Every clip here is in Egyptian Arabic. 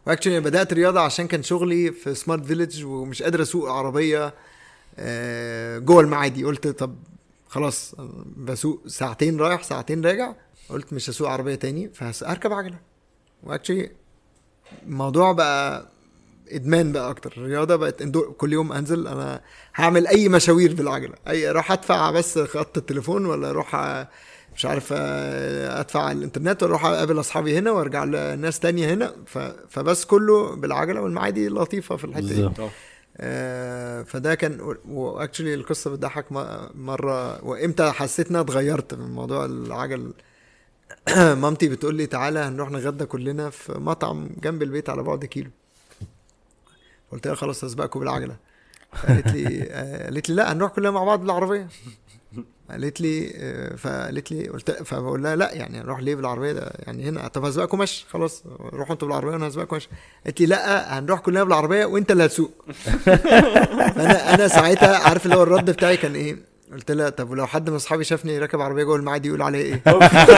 واكشلي بدات رياضه عشان كان شغلي في سمارت فيليج ومش قادر اسوق عربيه آه، جوه المعادي قلت طب خلاص بسوق ساعتين رايح ساعتين راجع قلت مش هسوق عربيه تاني فهركب عجله واكشلي الموضوع بقى ادمان بقى اكتر الرياضه بقت اندور كل يوم انزل انا هعمل اي مشاوير بالعجله اي اروح ادفع بس خط التليفون ولا اروح أ- مش عارف آه، ادفع على الانترنت واروح اقابل اصحابي هنا وارجع لناس تانية هنا ف... فبس كله بالعجله والمعادي لطيفه في الحته دي بالظبط. آه، فده كان واكشلي القصه بتضحك م- مره وامتى حسيت ان انا اتغيرت من موضوع العجل مامتي بتقول لي تعالى هنروح نتغدى كلنا في مطعم جنب البيت على بعد كيلو قلت لها خلاص هسبقكم بالعجله قالت لي آه، قالت لي لا هنروح كلنا مع بعض بالعربيه قالت لي آه، فقالت لي قلت فبقول لها لا يعني هنروح ليه بالعربيه ده يعني هنا طب هسبقكم مشي خلاص روحوا انتوا بالعربيه وانا هسبقكم مشي قالت لي لا هنروح كلنا بالعربيه وانت اللي هتسوق فانا انا ساعتها عارف اللي هو الرد بتاعي كان ايه قلت لها طب ولو حد من اصحابي شافني راكب عربيه جوه المعادي يقول عليا ايه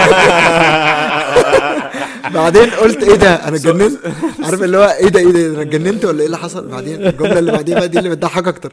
بعدين قلت ايه ده انا اتجننت عارف اللي هو ايه ده ايه ده انا اتجننت ولا ايه اللي حصل بعدين الجمله اللي بعديها بقى دي اللي بتضحك اكتر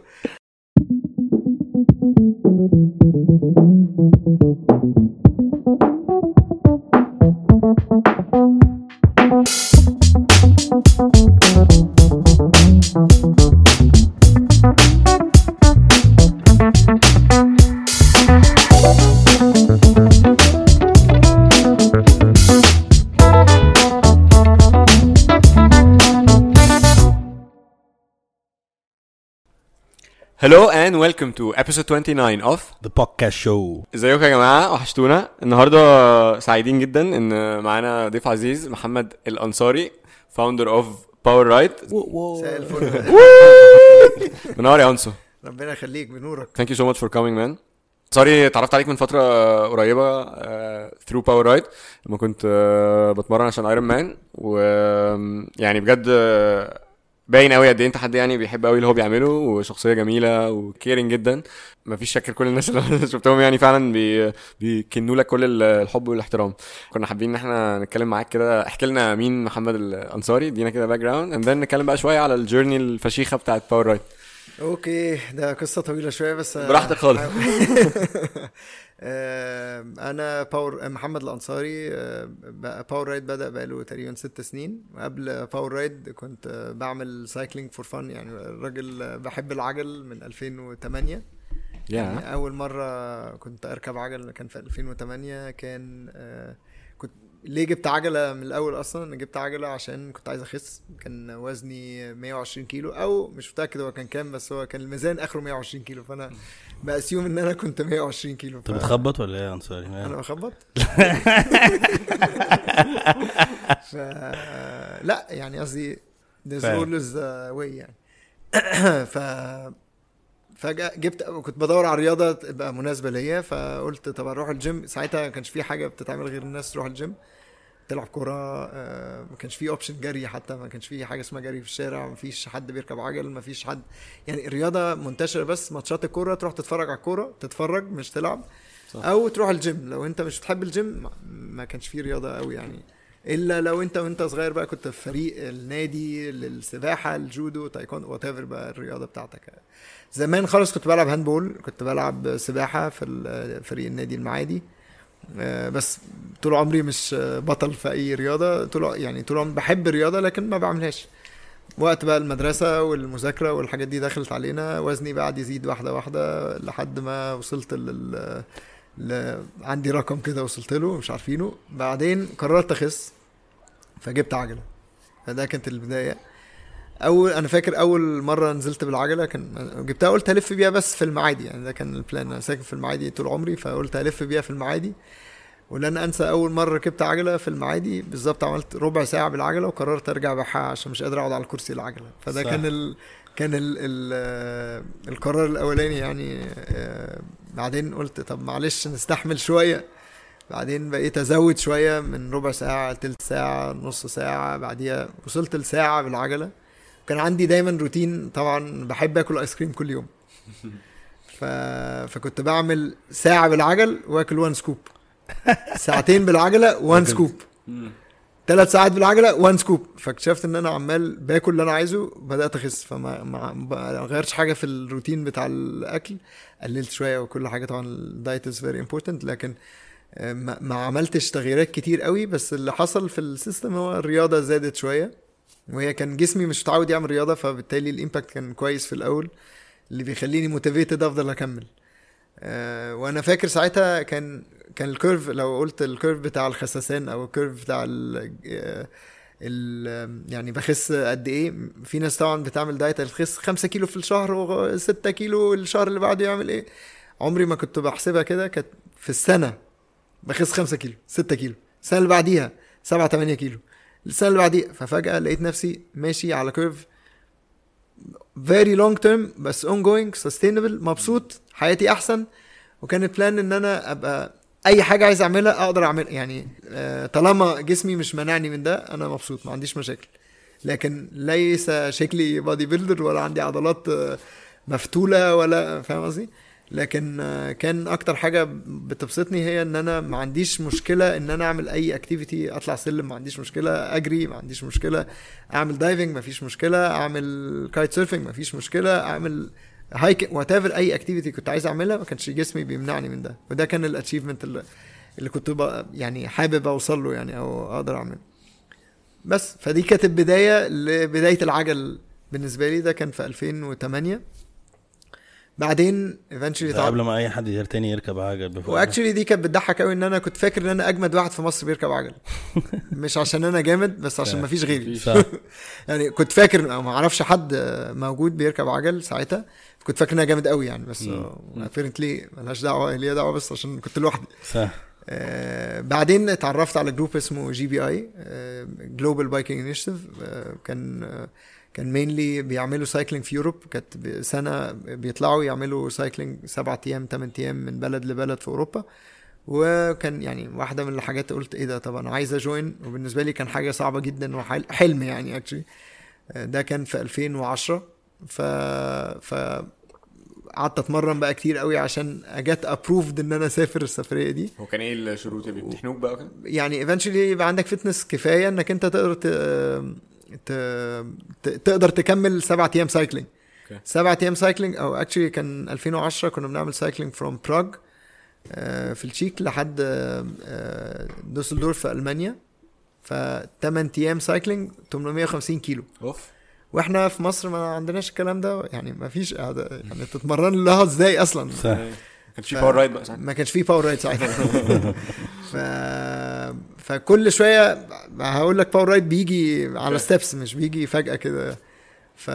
Hello and welcome to episode 29 of The Podcast Show ازيكم يا جماعه وحشتونا النهارده سعيدين جدا ان معانا ضيف عزيز محمد الانصاري فاوندر اوف باور رايد مساء الفل منور يا انسو ربنا يخليك بنورك ثانك يو سو ماتش فور كومينج مان سوري اتعرفت عليك من فتره قريبه ثرو باور رايد لما كنت آه، بتمرن عشان ايرون مان ويعني بجد آه، باين قوي قد ايه انت حد يعني بيحب قوي اللي هو بيعمله وشخصيه جميله وكيرنج جدا مفيش شك كل الناس اللي أنا شفتهم يعني فعلا بي بيكنوا لك كل ال- الحب والاحترام كنا حابين ان احنا نتكلم معاك كده احكي لنا مين محمد الانصاري ادينا كده باك جراوند اند ذن نتكلم بقى شويه على الجيرني الفشيخه بتاعت باور رايد اوكي ده قصه طويله شويه بس براحتك خالص. آه، انا باور محمد الانصاري آه، بقى باور رايد بدا بقاله تقريبا ست سنين وقبل باور رايد كنت آه، بعمل سايكلينج فور فن يعني الراجل آه، بحب العجل من 2008 يعني يا اول مره كنت اركب عجل كان في 2008 كان آه، كنت ليه جبت عجله من الاول اصلا انا جبت عجله عشان كنت عايز اخس كان وزني 120 كيلو او مش متاكد هو كان كام بس هو كان الميزان اخره 120 كيلو فانا باسيوم ان انا كنت 120 كيلو انت ف... بتخبط ولا ايه يا انصاري؟ انا بخبط ف... لا يعني قصدي there's فاهم. always a way يعني ف فجأة جبت كنت بدور على رياضة تبقى مناسبة ليا فقلت طب اروح الجيم ساعتها ما كانش في حاجة بتتعمل غير الناس تروح الجيم تلعب كورة آه، ما كانش في اوبشن جري حتى ما كانش في حاجة اسمها جري في الشارع ما فيش حد بيركب عجل ما فيش حد يعني الرياضة منتشرة بس ماتشات الكورة تروح تتفرج على الكورة تتفرج مش تلعب صح. او تروح الجيم لو انت مش بتحب الجيم ما- ما كانش في رياضة قوي يعني الا لو انت وانت صغير بقى كنت في فريق النادي للسباحه الجودو تايكوندو وات ايفر بقى الرياضه بتاعتك زمان خالص كنت بلعب هاندبول كنت بلعب سباحه في ال- فريق النادي المعادي آه، بس طول عمري مش آه، بطل في اي رياضه طول ع- يعني طول عمري بحب الرياضه لكن ما بعملهاش وقت بقى المدرسة والمذاكرة والحاجات دي دخلت علينا وزني بعد يزيد واحدة واحدة لحد ما وصلت لل ل... عندي رقم كده وصلت له مش عارفينه بعدين قررت اخس فجبت عجله فده كانت البدايه اول انا فاكر اول مره نزلت بالعجله كان جبتها قلت هلف بيها بس في المعادي يعني ده كان البلان انا ساكن في المعادي طول عمري فقلت هلف بيها في المعادي ولن انسى اول مره ركبت عجله في المعادي بالظبط عملت ربع ساعه بالعجله وقررت ارجع بيعها عشان مش قادر اقعد على الكرسي العجله فده صح. كان ال... كان ال... ال... آه، القرار الاولاني يعني آه، بعدين قلت طب معلش نستحمل شويه بعدين بقيت ازود شويه من ربع ساعه تلت ساعه نص ساعه بعديها وصلت لساعه بالعجله كان عندي دايما روتين طبعا بحب اكل ايس كريم كل يوم ف... فكنت بعمل ساعه بالعجل واكل وان سكوب ساعتين بالعجله وان سكوب ثلاث ساعات بالعجله وان سكوب فاكتشفت ان انا عمال باكل اللي انا عايزه بدات اخس فما ما ما غيرتش حاجه في الروتين بتاع الاكل قللت شويه وكل حاجه طبعا الدايت از فيري امبورتنت لكن آه، ما, ما عملتش تغييرات كتير قوي بس اللي حصل في السيستم هو الرياضه زادت شويه وهي كان جسمي مش متعود يعمل رياضه فبالتالي الامباكت كان كويس في الاول اللي بيخليني موتيفيتد افضل اكمل أه وانا فاكر ساعتها كان كان الكيرف لو قلت الكيرف بتاع الخساسان او الكيرف بتاع ال ال يعني بخس قد ايه في ناس طبعا بتعمل دايت تخس 5 كيلو في الشهر و6 كيلو الشهر اللي بعده يعمل ايه عمري ما كنت بحسبها كده كانت في السنه بخس 5 كيلو 6 كيلو السنه اللي بعديها 7 8 كيلو السنه اللي بعديها ففجاه لقيت نفسي ماشي على كيرف فيري لونج تيرم بس اون جوينج سستينبل مبسوط حياتي احسن وكانت بلان ان انا ابقى اي حاجه عايز اعملها اقدر اعملها يعني آه، طالما جسمي مش مانعني من ده انا مبسوط ما عنديش مشاكل لكن ليس شكلي بادي بيلدر ولا عندي عضلات آه، مفتوله ولا فاهم قصدي لكن آه، كان اكتر حاجه بتبسطني هي ان انا ما عنديش مشكله ان انا اعمل اي اكتيفيتي اطلع سلم ما عنديش مشكله اجري ما عنديش مشكله اعمل دايفنج ما فيش مشكله اعمل كايت سيرفنج ما فيش مشكله اعمل هايك وات ايفر اي اكتيفيتي كنت عايز اعملها ما كانش جسمي بيمنعني من ده وده كان الاتشيفمنت اللي, اللي كنت بقى يعني حابب اوصل له يعني او اقدر اعمله بس فدي كانت البدايه لبدايه العجل بالنسبه لي ده كان في 2008 بعدين ايفنشولي ده قبل ما اي حد ير- تاني يركب عجل بفوق واكشلي دي كانت بتضحك قوي ان انا كنت فاكر ان انا اجمد واحد في مصر بيركب عجل مش عشان انا جامد بس عشان ما فيش غيري صح يعني كنت فاكر أو ما اعرفش حد موجود بيركب عجل ساعتها كنت فاكر انها جامد قوي يعني بس ابيرنتلي ملهاش دعوه ليها دعوه بس عشان كنت لوحدي صح آه، بعدين اتعرفت على جروب اسمه جي بي اي جلوبال بايكنج انيشيتيف كان آه، كان مينلي بيعملوا سايكلينج في يوروب كانت ب- سنه بيطلعوا يعملوا سايكلينج سبعة ايام ثمان ايام من بلد لبلد في اوروبا وكان يعني واحده من الحاجات قلت ايه ده طب انا عايز اجوين وبالنسبه لي كان حاجه صعبه جدا وحلم يعني اكشلي ده كان في 2010 ف ف قعدت اتمرن بقى كتير قوي عشان اجت ابروفد ان انا اسافر السفريه دي هو كان ايه الشروط اللي بيمتحنوك بقى كده؟ يعني ايفنشولي يبقى عندك فتنس كفايه انك انت تقدر ت... ت... ت... تقدر تكمل سبعة ايام سايكلينج اوكي. سبعة ايام سايكلينج او اكشلي كان 2010 كنا بنعمل سايكلينج فروم براغ في التشيك لحد آه، آه، دوسلدورف في المانيا ف 8 ايام سايكلينج 850 كيلو اوف واحنا في مصر ما عندناش الكلام ده يعني ما فيش قاعدة يعني تتمرن لها ازاي اصلا صح ما كانش في ف- باور رايد بقى ساعتها ما كانش فيه باور رايد ساعتها ف... فكل شويه هقول لك باور رايد بيجي على ستيبس مش بيجي فجاه كده ف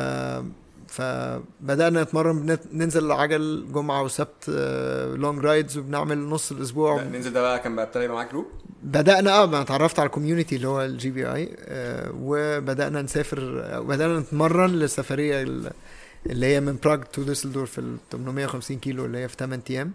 فبدانا نتمرن بنت- ننزل العجل جمعه وسبت لونج رايدز وبنعمل نص الاسبوع لا، ننزل ده بقى كان بقى ابتدى يبقى معاك جروب بدانا اه ما اتعرفت على الكوميونتي اللي هو الجي بي اي وبدانا نسافر آه، بدانا نتمرن للسفريه ال- اللي هي من براغ تو دوسلدورف ال 850 كيلو اللي هي في 8 ايام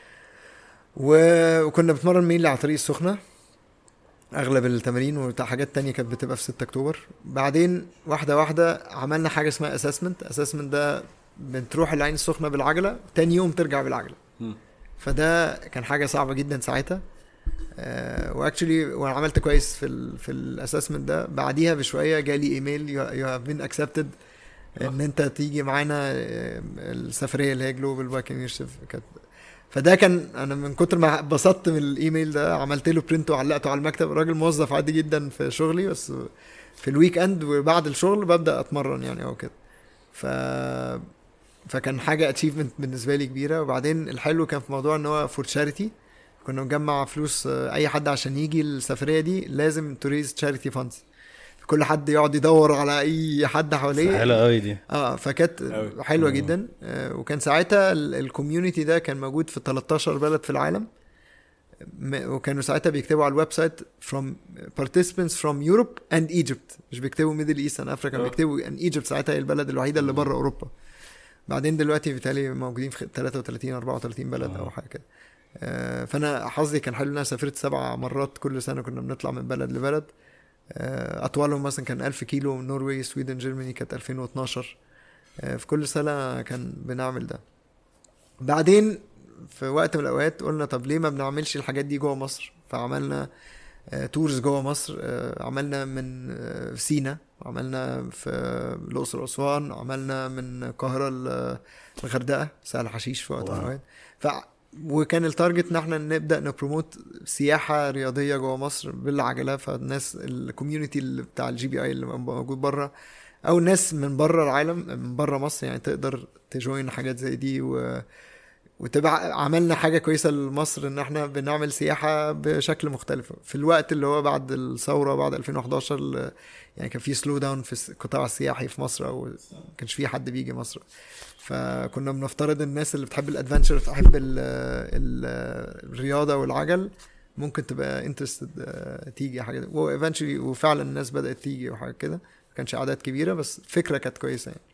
و- وكنا بنتمرن مين على طريق السخنه اغلب التمارين وحاجات تانية كانت بتبقى في 6 اكتوبر بعدين واحده واحده عملنا حاجه اسمها اسسمنت اسسمنت ده بتروح العين السخنه بالعجله تاني يوم ترجع بالعجله مم. فده كان حاجه صعبه جدا ساعتها واكشلي وانا عملت كويس في ال في الاسسمنت ده بعديها بشويه جالي ايميل يو هاف بين اكسبتد ان انت تيجي معانا آه، السفريه اللي هي جلوبال بايكنج انيشيتيف كانت فده كان انا من كتر ما اتبسطت من الايميل ده عملت له برنت وعلقته على المكتب راجل موظف عادي جدا في شغلي بس في الويك اند وبعد الشغل ببدا اتمرن يعني او كده ف فكان حاجه اتشيفمنت بالنسبه لي كبيره وبعدين الحلو كان في موضوع ان هو فور تشاريتي كنا بنجمع فلوس آه، اي حد عشان يجي السفريه دي لازم توريز تشاريتي فاندز كل حد يقعد يدور على اي حد حواليه حلوه قوي دي اه فكانت أوي. حلوه مم. جدا آه وكان ساعتها ال- الكوميونتي ده كان موجود في 13 بلد في العالم م- وكانوا ساعتها بيكتبوا على الويب سايت from participants from Europe and Egypt مش بيكتبوا ميدل ايست اند افريكا آه. بيكتبوا ان ايجيبت ساعتها هي البلد الوحيده اللي بره اوروبا بعدين دلوقتي بالتالي موجودين في 33 34 بلد او آه. حاجه كده آه، فانا حظي كان حلو ان انا سافرت سبع مرات كل سنه كنا بنطلع من بلد لبلد آه، اطولهم مثلا كان 1000 كيلو من نرويج سويدن جيرماني كانت 2012 آه، في كل سنه كان بنعمل ده بعدين في وقت من الاوقات قلنا طب ليه ما بنعملش الحاجات دي جوه مصر فعملنا آه، تورز جوه مصر آه، عملنا من آه، سينا عملنا في الاقصر واسوان عملنا من القاهره ل- الغردقه سهل حشيش في وقت من واو. الاوقات ف وكان التارجت ان احنا نبدا نبروموت سياحه رياضيه جوه مصر بالعجله فالناس الكوميونتي اللي بتاع الجي بي اي اللي موجود بره او الناس من بره العالم من بره مصر يعني تقدر تجوين حاجات زي دي و وتبقى عملنا حاجه كويسه لمصر ان احنا بنعمل سياحه بشكل مختلف في الوقت اللي هو بعد الثوره بعد 2011 ال- يعني كان في سلو داون في القطاع السياحي في مصر او ما كانش في حد بيجي مصر فكنا بنفترض الناس اللي بتحب الادفنتشر بتحب ال ال الرياضه والعجل ممكن تبقى انترستد تيجي حاجه وايفنشولي وفعلا الناس بدات تيجي وحاجه كده ما كانش اعداد كبيره بس الفكره كانت كويسه يعني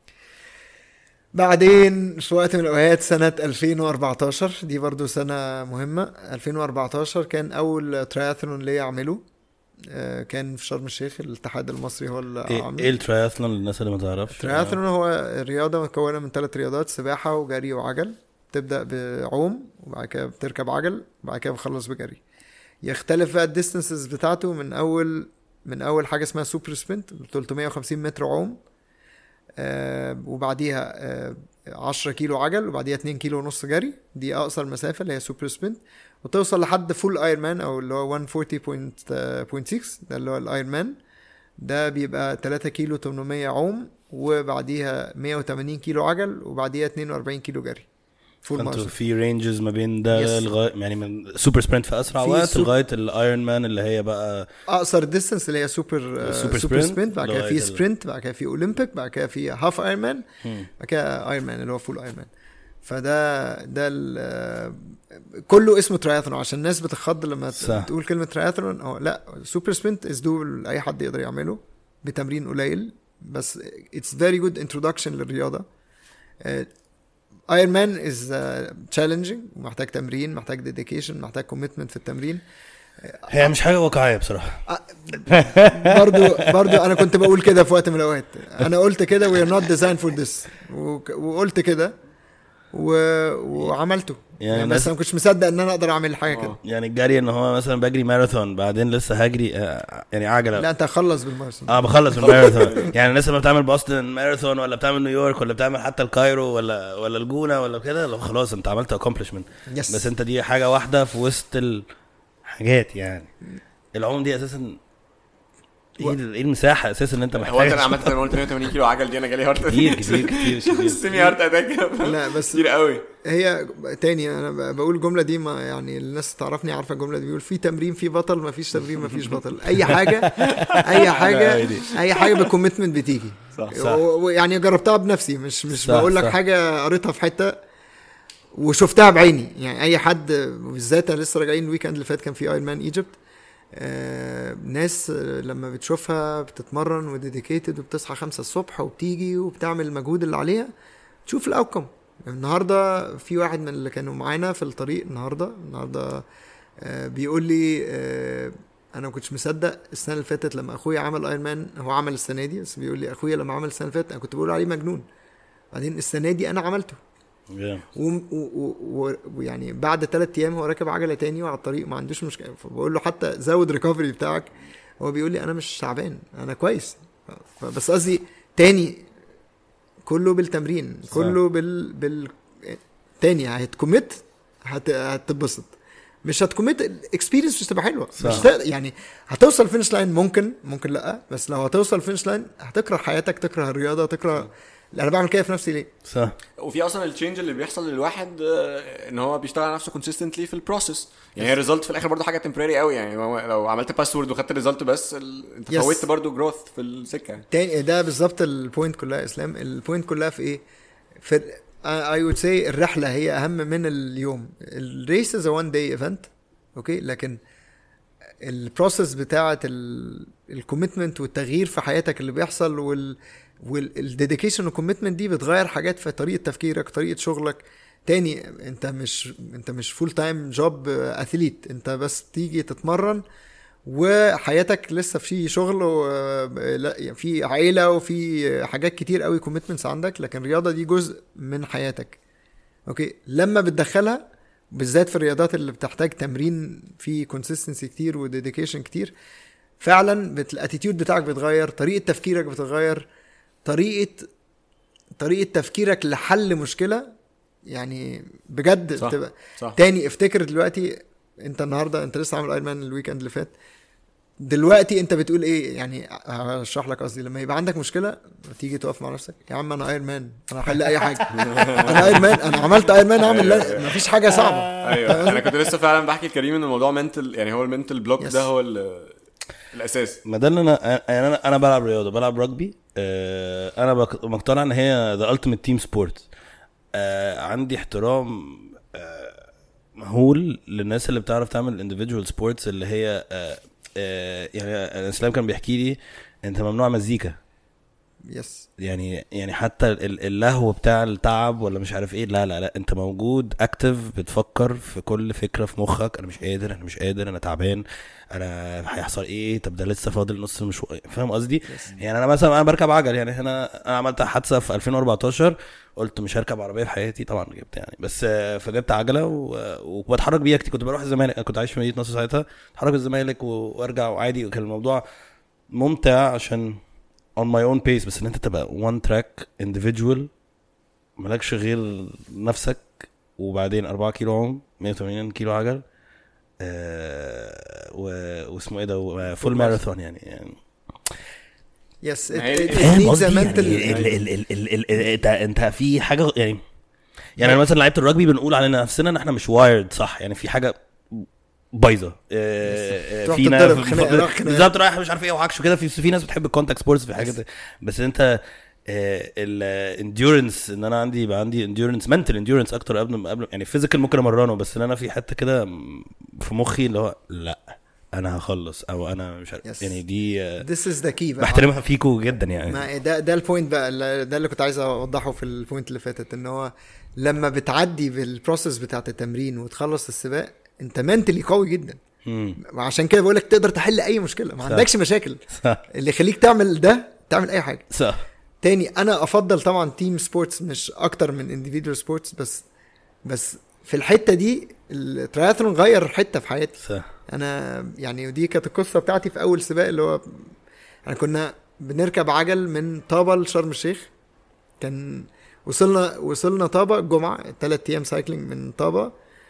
بعدين في وقت من الاوقات سنه 2014 دي برضو سنه مهمه 2014 كان اول تراياثلون ليا اعمله آه، كان في شرم الشيخ الاتحاد المصري هو اللي ايه عامله ايه التراياثلون للناس اللي ما تعرفش التراياثلون هو رياضة مكونة من ثلاث رياضات سباحة وجري وعجل تبدأ بعوم وبعد كده بتركب عجل وبعد كده بتخلص بجري يختلف بقى الديستنسز بتاعته من أول من أول حاجة اسمها سوبر سبرنت 350 متر عوم آه وبعديها آه 10 كيلو عجل وبعديها 2 كيلو ونص جري دي أقصر مسافة اللي هي سوبر سبرنت وتوصل لحد فول ايرون مان أو اللي هو 140.6 ده اللي هو الايرون مان ده بيبقى 3 كيلو 800 عوم وبعديها 180 كيلو عجل وبعديها 42 كيلو جري فول فانتوا مارشل في رينجز ما بين ده Yes. لغايه يعني من سوبر سبرنت في اسرع في وقت سوب- لغايه الايرون مان اللي هي بقى اقصر ديستنس اللي هي سوبر آه، سوبر سوبر sprint سبرنت بعد كده لغاية في ال- سبرنت بعد كده في اولمبيك بعد كده في هاف ايرون مان مم. بعد كده ايرون مان اللي هو فول ايرون مان فده ده ال- آه، كله اسمه تراياثلون عشان الناس بتخض لما ت- صح. تقول كلمه تراياثلون اه لا سوبر سبرنت از دوبل اي حد يقدر يعمله بتمرين قليل بس اتس فيري جود انتروداكشن للرياضه ايرون مان از تشالنجينج محتاج تمرين محتاج ديديكيشن محتاج كوميتمنت في التمرين هي مش حاجه واقعيه بصراحه برضو برضو انا كنت بقول كده في وقت من الاوقات انا قلت كده we are not designed for this وك- وقلت كده و... وعملته يعني يعني, الناس- بس انا ما كنتش مصدق ان انا اقدر اعمل حاجه كده آه. يعني الجري ان هو مثلا بجري ماراثون بعدين لسه هجري آه، يعني عجله لا انت هخلص بالماراثون اه بخلص الماراثون يعني الناس لما بتعمل بوسطن ماراثون ولا بتعمل نيويورك ولا بتعمل حتى الكايرو ولا ولا الجونه ولا كده لو خلاص انت عملت اكومبلشمنت يس بس انت دي حاجه واحده في وسط الحاجات يعني العوم دي اساسا ايه ال- ايه المساحه اساسا ان انت هو انت محتاج انا عملت زي ما قلت 180 كيلو عجل دي انا جالي هارت كتير كتير كتير كتير سيمي هارت اتاك لا بس كتير قوي هي تاني انا ب- بقول الجمله دي ما يعني الناس تعرفني عارفه الجمله دي بيقول في تمرين في بطل ما فيش تمرين ما فيش بطل اي حاجه اي حاجه لا، دي. اي حاجه بالكوميتمنت بتيجي صح صح. و- ويعني جربتها بنفسي مش مش صح، بقول لك صح. حاجه قريتها في حته وشفتها بعيني يعني اي حد بالذات انا لسه راجعين الويكند اللي فات كان في ايرون مان ايجيبت آه ناس آه، لما بتشوفها بتتمرن وديديكيتد وبتصحى خمسة الصبح وبتيجي وبتعمل المجهود اللي عليها تشوف الاوتكم النهارده في واحد من اللي كانوا معانا في الطريق النهارده النهارده آه بيقول لي آه انا ما كنتش مصدق السنه اللي فاتت لما اخويا عمل ايرون مان هو عمل السنه دي بس بيقول لي اخويا لما عمل السنه اللي فاتت انا كنت بقول عليه مجنون بعدين السنه دي انا عملته Yeah. و- و- و- ويعني بعد ثلاث ايام هو راكب عجله تاني وعلى الطريق ما عندوش مشكله فبقول له حتى زود ريكفري بتاعك هو بيقول لي انا مش تعبان انا كويس فبس قصدي تاني كله بالتمرين صح. كله بال بال تاني هتكمت هت... هتتبسط مش هتكمت الاكسبيرينس مش تبقى حلوه صح. مش تق... يعني هتوصل الفينش لاين ممكن ممكن لا بس لو هتوصل الفينش لاين هتكره حياتك تكره الرياضه تكره انا بعمل كده في نفسي ليه؟ صح وفي اصلا التشينج اللي بيحصل للواحد آه، ان هو بيشتغل على نفسه كونسيستنتلي في البروسيس يعني هي الريزلت في الاخر برضه حاجه تمبراري قوي يعني هو لو عملت باسورد وخدت الريزلت بس ال... انت Yes. فوتت برضه جروث في السكه تاني ده بالظبط البوينت كلها يا اسلام البوينت كلها في ايه في اي وود سي الرحله هي اهم من اليوم الريس از وان داي ايفنت اوكي لكن البروسيس بتاعه الكوميتمنت والتغيير في حياتك اللي بيحصل وال والديديكيشن والكوميتمنت دي بتغير حاجات في طريقه تفكيرك طريقه شغلك تاني انت مش انت مش فول تايم جوب اثليت انت بس تيجي تتمرن وحياتك لسه في شغل و... لا يعني في عيله وفي حاجات كتير قوي كوميتمنتس عندك لكن الرياضه دي جزء من حياتك اوكي لما بتدخلها بالذات في الرياضات اللي بتحتاج تمرين فيه كونسيستنسي كتير وديديكيشن كتير فعلا بت... الاتيتيود بتاعك بيتغير طريقه تفكيرك بتتغير طريقه طريقه تفكيرك لحل مشكله يعني بجد صح. بتبقى صح تاني افتكر دلوقتي انت النهارده انت لسه عامل ايرون مان الويكند اللي فات دلوقتي انت بتقول ايه يعني هشرح لك قصدي لما يبقى عندك مشكله تيجي تقف مع نفسك يا عم انا ايرون مان انا هحل اي حاجه انا ايرون مان انا عملت ايرون مان اعمل لا- مفيش حاجه صعبه ايوه انا كنت لسه فعلا بحكي لكريم ان الموضوع منتل يعني هو المنتل بلوك Yes. ده هو ال- الاساس ما ده اللي انا يعني انا انا بلعب رياضه بلعب رugby آه انا بق- مقتنع ان هي ذا التيميت تيم سبورت عندي احترام آه مهول للناس اللي بتعرف تعمل individual سبورتس اللي هي آه آه يعني الاسلام كان بيحكي لي انت ممنوع مزيكا يس يعني يعني حتى ال- اللهو بتاع التعب ولا مش عارف ايه لا لا لا انت موجود اكتف بتفكر في كل فكره في مخك انا مش قادر انا مش قادر انا تعبان انا هيحصل ايه طب ده لسه فاضل نص مش فاهم قصدي يعني انا مثلا انا بركب عجل يعني هنا انا عملت حادثه في 2014 قلت مش هركب عربيه في حياتي طبعا جبت يعني بس آه، فجبت عجله و- وبتحرك بيها كتير كنت بروح الزمالك أنا كنت عايش في مدينه نصر ساعتها اتحرك الزمالك و- وارجع وعادي وكان الموضوع ممتع عشان on my own pace بس ان انت تبقى one track individual مالكش غير نفسك وبعدين 4 كيلو عوم 180 كيلو عجل آه و... واسمه ايه ده فول ماراثون يعني, يعني يس ما هي- فاهم قصدي يعني mental ال- ال- ال- ال- ال- انت انت في حاجه يعني يعني أنا مثلا لعيبه الرجبي بنقول على نفسنا ان احنا مش وايرد صح يعني في حاجه بايظه آه، آه، تروح في ناس تتضرب خناقة، راح خناقة. بالظبط رايح مش عارف ايه وعكش وكده في في ناس بتحب الكونتاكت سبورتس في حاجات بس انت الانديورنس ان انا عندي يبقى عندي انديورنس منتال انديورنس اكتر قبل ما قبل يعني فيزيكال ممكن امرنه بس ان انا في حته كده م- في مخي اللي هو لا انا هخلص او انا مش عارف Yes. يعني دي آه، this is the key بقى بحترمها فيكو جدا يعني ما ده ده البوينت بقى اللي- ده اللي كنت عايز اوضحه في البوينت اللي فاتت ان هو لما بتعدي بالبروسيس بتاعت التمرين وتخلص السباق انت منتلي قوي جدا مم. وعشان كده بقول لك تقدر تحل اي مشكله ما صح. عندكش مشاكل صح اللي يخليك تعمل ده تعمل اي حاجه صح تاني انا افضل طبعا تيم سبورتس مش اكتر من individual سبورتس بس بس في الحته دي التراثلون غير حته في حياتي صح انا يعني ودي كانت القصه بتاعتي في اول سباق اللي هو احنا كنا بنركب عجل من طابا لشرم الشيخ كان وصلنا وصلنا طابا الجمعه ثلاث ايام سايكلينج من طابا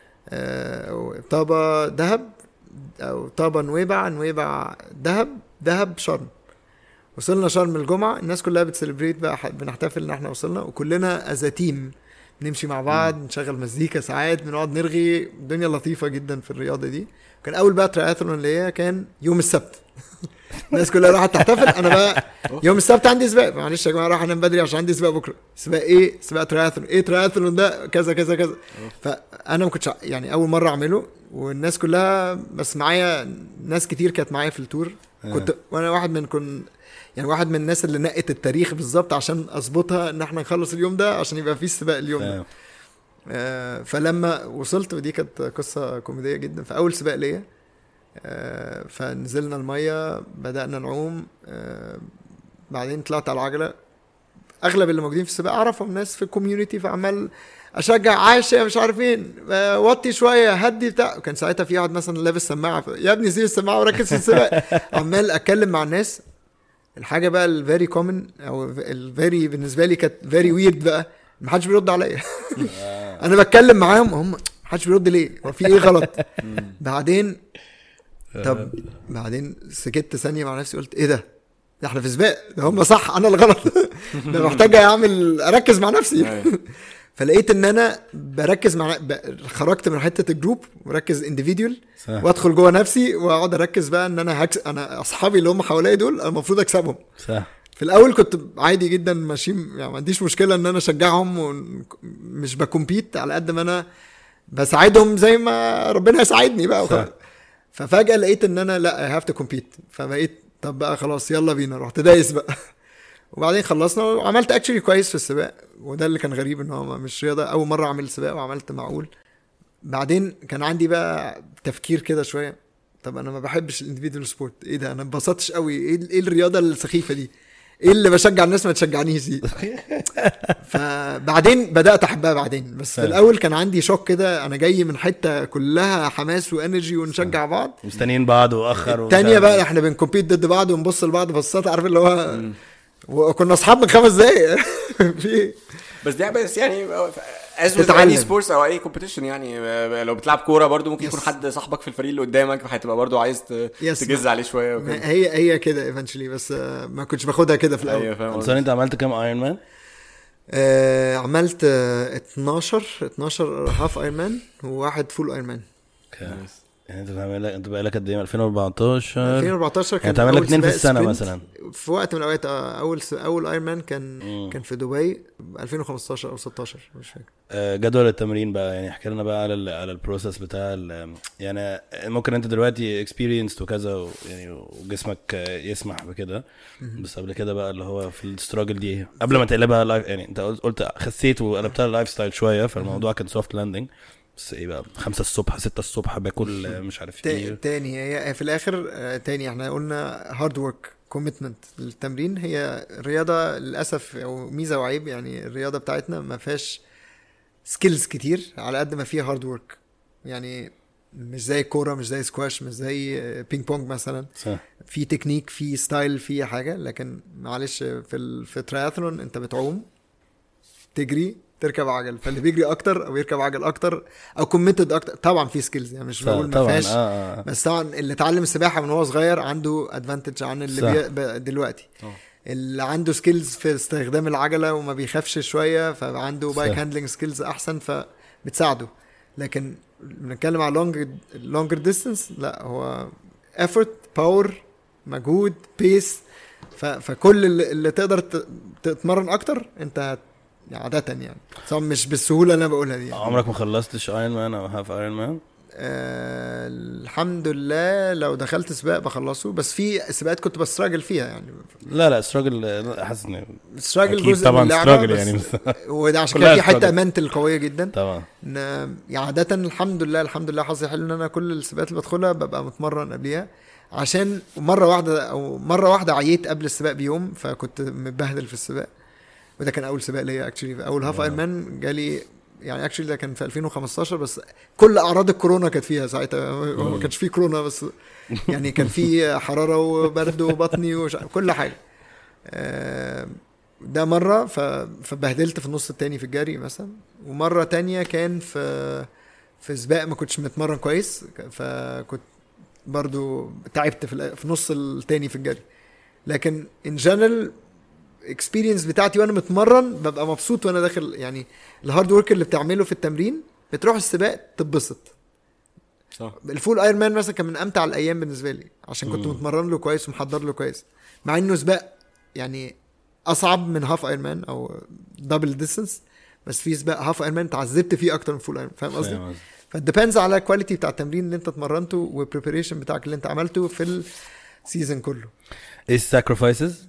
آه طابا دهب او طابا نويبع نويبع دهب دهب شرم وصلنا شرم الجمعه الناس كلها بتسليبريت بقى ح- بنحتفل ان احنا وصلنا وكلنا از تيم نمشي مع بعض نشغل مزيكا ساعات بنقعد نرغي الدنيا لطيفه جدا في الرياضه دي كان اول بقى تراثلون اللي هي كان يوم السبت الناس كلها راحت تحتفل انا بقى يوم السبت عندي سباق معلش يا جماعه راح انام بدري عشان عندي سباق بكره سباق ايه سباق تراثلون ايه تراثلون ده كذا كذا كذا فانا ما كنتش ع- يعني اول مره اعمله والناس كلها بس معايا ناس كتير كانت معايا في التور كنت وانا واحد من كن يعني واحد من الناس اللي نقت التاريخ بالظبط عشان اظبطها ان احنا نخلص اليوم ده عشان يبقى فيه السباق اليوم ده فاهم. آه، فلما وصلت ودي كانت قصه كوميديه جدا في اول سباق ليا آه، فنزلنا الميه بدانا نعوم آه، بعدين طلعت على العجله اغلب اللي موجودين في السباق اعرفهم ناس في الكوميونتي فعمال اشجع عايش يا مش عارفين آه، وطي شويه هدي بتاع كان ساعتها في واحد مثلا لابس سماعه ف- يا ابني سيب السماعه وركز في السباق عمال اتكلم مع الناس الحاجه بقى الفيري كومن او الفيري بالنسبه لي كانت فيري ويرد بقى محدش بيرد عليا انا بتكلم معاهم هم محدش بيرد ليه هو في ايه غلط بعدين طب بعدين سكت ثانيه مع نفسي قلت ايه ده ده احنا في سباق ده هم صح انا الغلط ده محتاج اعمل اركز مع نفسي أيوة. فلقيت ان انا بركز مع ب... خرجت من حته الجروب وركز انديفيديول صح وادخل جوه نفسي واقعد اركز بقى ان انا هكس... انا اصحابي اللي هم حواليا دول انا المفروض اكسبهم صح في الاول كنت عادي جدا ماشيين يعني ما عنديش مشكله ان انا اشجعهم ومش بكمبيت على قد ما انا بساعدهم زي ما ربنا يساعدني بقى وخلاص. ففجاه لقيت ان انا لا اي هاف تو كومبيت فبقيت طب بقى خلاص يلا بينا رحت دايس بقى وبعدين خلصنا وعملت اكشلي كويس في السباق وده اللي كان غريب ان هو مش رياضه اول مره اعمل سباق وعملت معقول بعدين كان عندي بقى تفكير كده شويه طب انا ما بحبش الانديفيدوال سبورت ايه ده انا ما انبسطتش قوي ايه ايه الرياضه السخيفه دي ايه اللي بشجع الناس ما تشجعنيش دي فبعدين بدات احبها بعدين بس في فعلا. الاول كان عندي شوك كده انا جاي من حته كلها حماس وانرجي ونشجع بعض مستنيين بعض واخر ومش التانية عارف بقى إيه. احنا بنكمبيت ضد بعض ونبص لبعض بصات عارف اللي هو وكنا اصحاب من خمس دقايق في بس دي بس يعني از تتعلم. اي سبورتس او اي كومبيتيشن يعني آه، لو بتلعب كوره برضو ممكن يكون Yes. حد صاحبك في الفريق اللي قدامك فهتبقى برضو عايز ت- Yes. تجز عليه شويه وكده هي هي كده ايفنشلي بس آه، ما كنتش باخدها كده في الاول ايوه فاهم خلصان انت عملت كام ايرون مان؟ آه عملت آه 12 12 هاف ايرون مان وواحد فول ايرون مان يعني انت بتعمل لك انت بقالك قد ايه 2014 2014 كان يعني تعمل لك أول اتنين في سباق السنة سبرنت. مثلا. في وقت من الاوقات آه، اول س... اول ايرون مان كان مم. كان في دبي 2015 او 16 مش فاكر آه، جدول التمرين بقى يعني احكي لنا بقى على ال على البروسيس بتاع ال- يعني ممكن انت دلوقتي اكسبيرينس وكذا و- يعني وجسمك آه، يسمح بكده بس قبل كده بقى اللي هو في الستراجل دي قبل ما تقلبها لايف يعني انت قلت- قلت خسيت وقلبتها لايف ستايل شويه فالموضوع كان سوفت لاندنج بس ايه بقى خمسة الصبح ستة الصبح باكل آه، مش عارف تا- ايه تاني هي في الاخر آه، تاني احنا قلنا هارد ورك كوميتمنت للتمرين هي الرياضه للاسف او ميزه وعيب يعني الرياضه بتاعتنا ما فيهاش سكيلز كتير على قد ما فيها هارد ورك يعني مش زي كوره مش زي سكواش مش زي بينج بونج مثلا صح في تكنيك في ستايل في حاجه لكن معلش في ال... في التراثلون انت بتعوم تجري تركب عجل فاللي بيجري اكتر او يركب عجل اكتر او كوميتد اكتر طبعا في سكيلز يعني مش بقول ما طبعا فيهاش اه اه بس طبعا اللي اتعلم السباحه من هو صغير عنده ادفانتج عن اللي صح. بي... ب- دلوقتي طبعا. اللي عنده سكيلز في استخدام العجله وما بيخافش شويه فعنده بايك صح. هاندلنج سكيلز احسن فبتساعده لكن بنتكلم على لونج لونجر ديستانس لا هو effort باور مجهود بيس فكل اللي, اللي تقدر ت- تتمرن اكتر انت هت- عادة يعني طبعا مش بالسهولة اللي انا بقولها دي يعني. عمرك ما خلصتش ايرون مان او هاف ايرون مان آه الحمد لله لو دخلت سباق بخلصه بس في سباقات كنت بستراجل فيها يعني لا لا ستراجل حاسس ان ستراجل اكيد جزء طبعا من اللعبة struggle بس يعني وده عشان كلها كده في حته struggle. منتل قويه جدا طبعا ان يعني عاده الحمد لله الحمد لله حظي حلو ان انا كل السباقات اللي بدخلها ببقى متمرن قبليها عشان مره واحده او مره واحده عييت قبل السباق بيوم فكنت متبهدل في السباق وده كان اول سباق ليا اكشلي اول هاف واو. ايرون مان جالي يعني اكشلي ده كان في 2015 بس كل اعراض الكورونا كانت فيها ساعتها هو ما كانش فيه كورونا بس يعني كان في حراره وبرد وبطني وش... كل حاجه آه، ده مره ف... فبهدلت في النص التاني في الجري مثلا ومره تانية كان في في سباق ما كنتش متمرن كويس فكنت برضو تعبت في, الأ- في نص التاني في الجري لكن ان جنرال اكسبيرينس بتاعتي وانا متمرن ببقى مبسوط وانا داخل يعني الهارد ورك اللي بتعمله في التمرين بتروح السباق تتبسط صح الفول ايرون مان مثلا كان من امتع الايام بالنسبه لي عشان كنت مم. متمرن له كويس ومحضر له كويس مع انه سباق يعني اصعب من هاف ايرون مان او دبل ديستنس بس في سباق هاف ايرون مان اتعذبت فيه اكتر من فول ايرون فاهم قصدي؟ فاهم قصدي. فديبيندز على الكواليتي بتاع التمرين اللي انت اتمرنته والبريبريشن بتاعك اللي انت عملته في السيزون كله ايه الساكرفايسز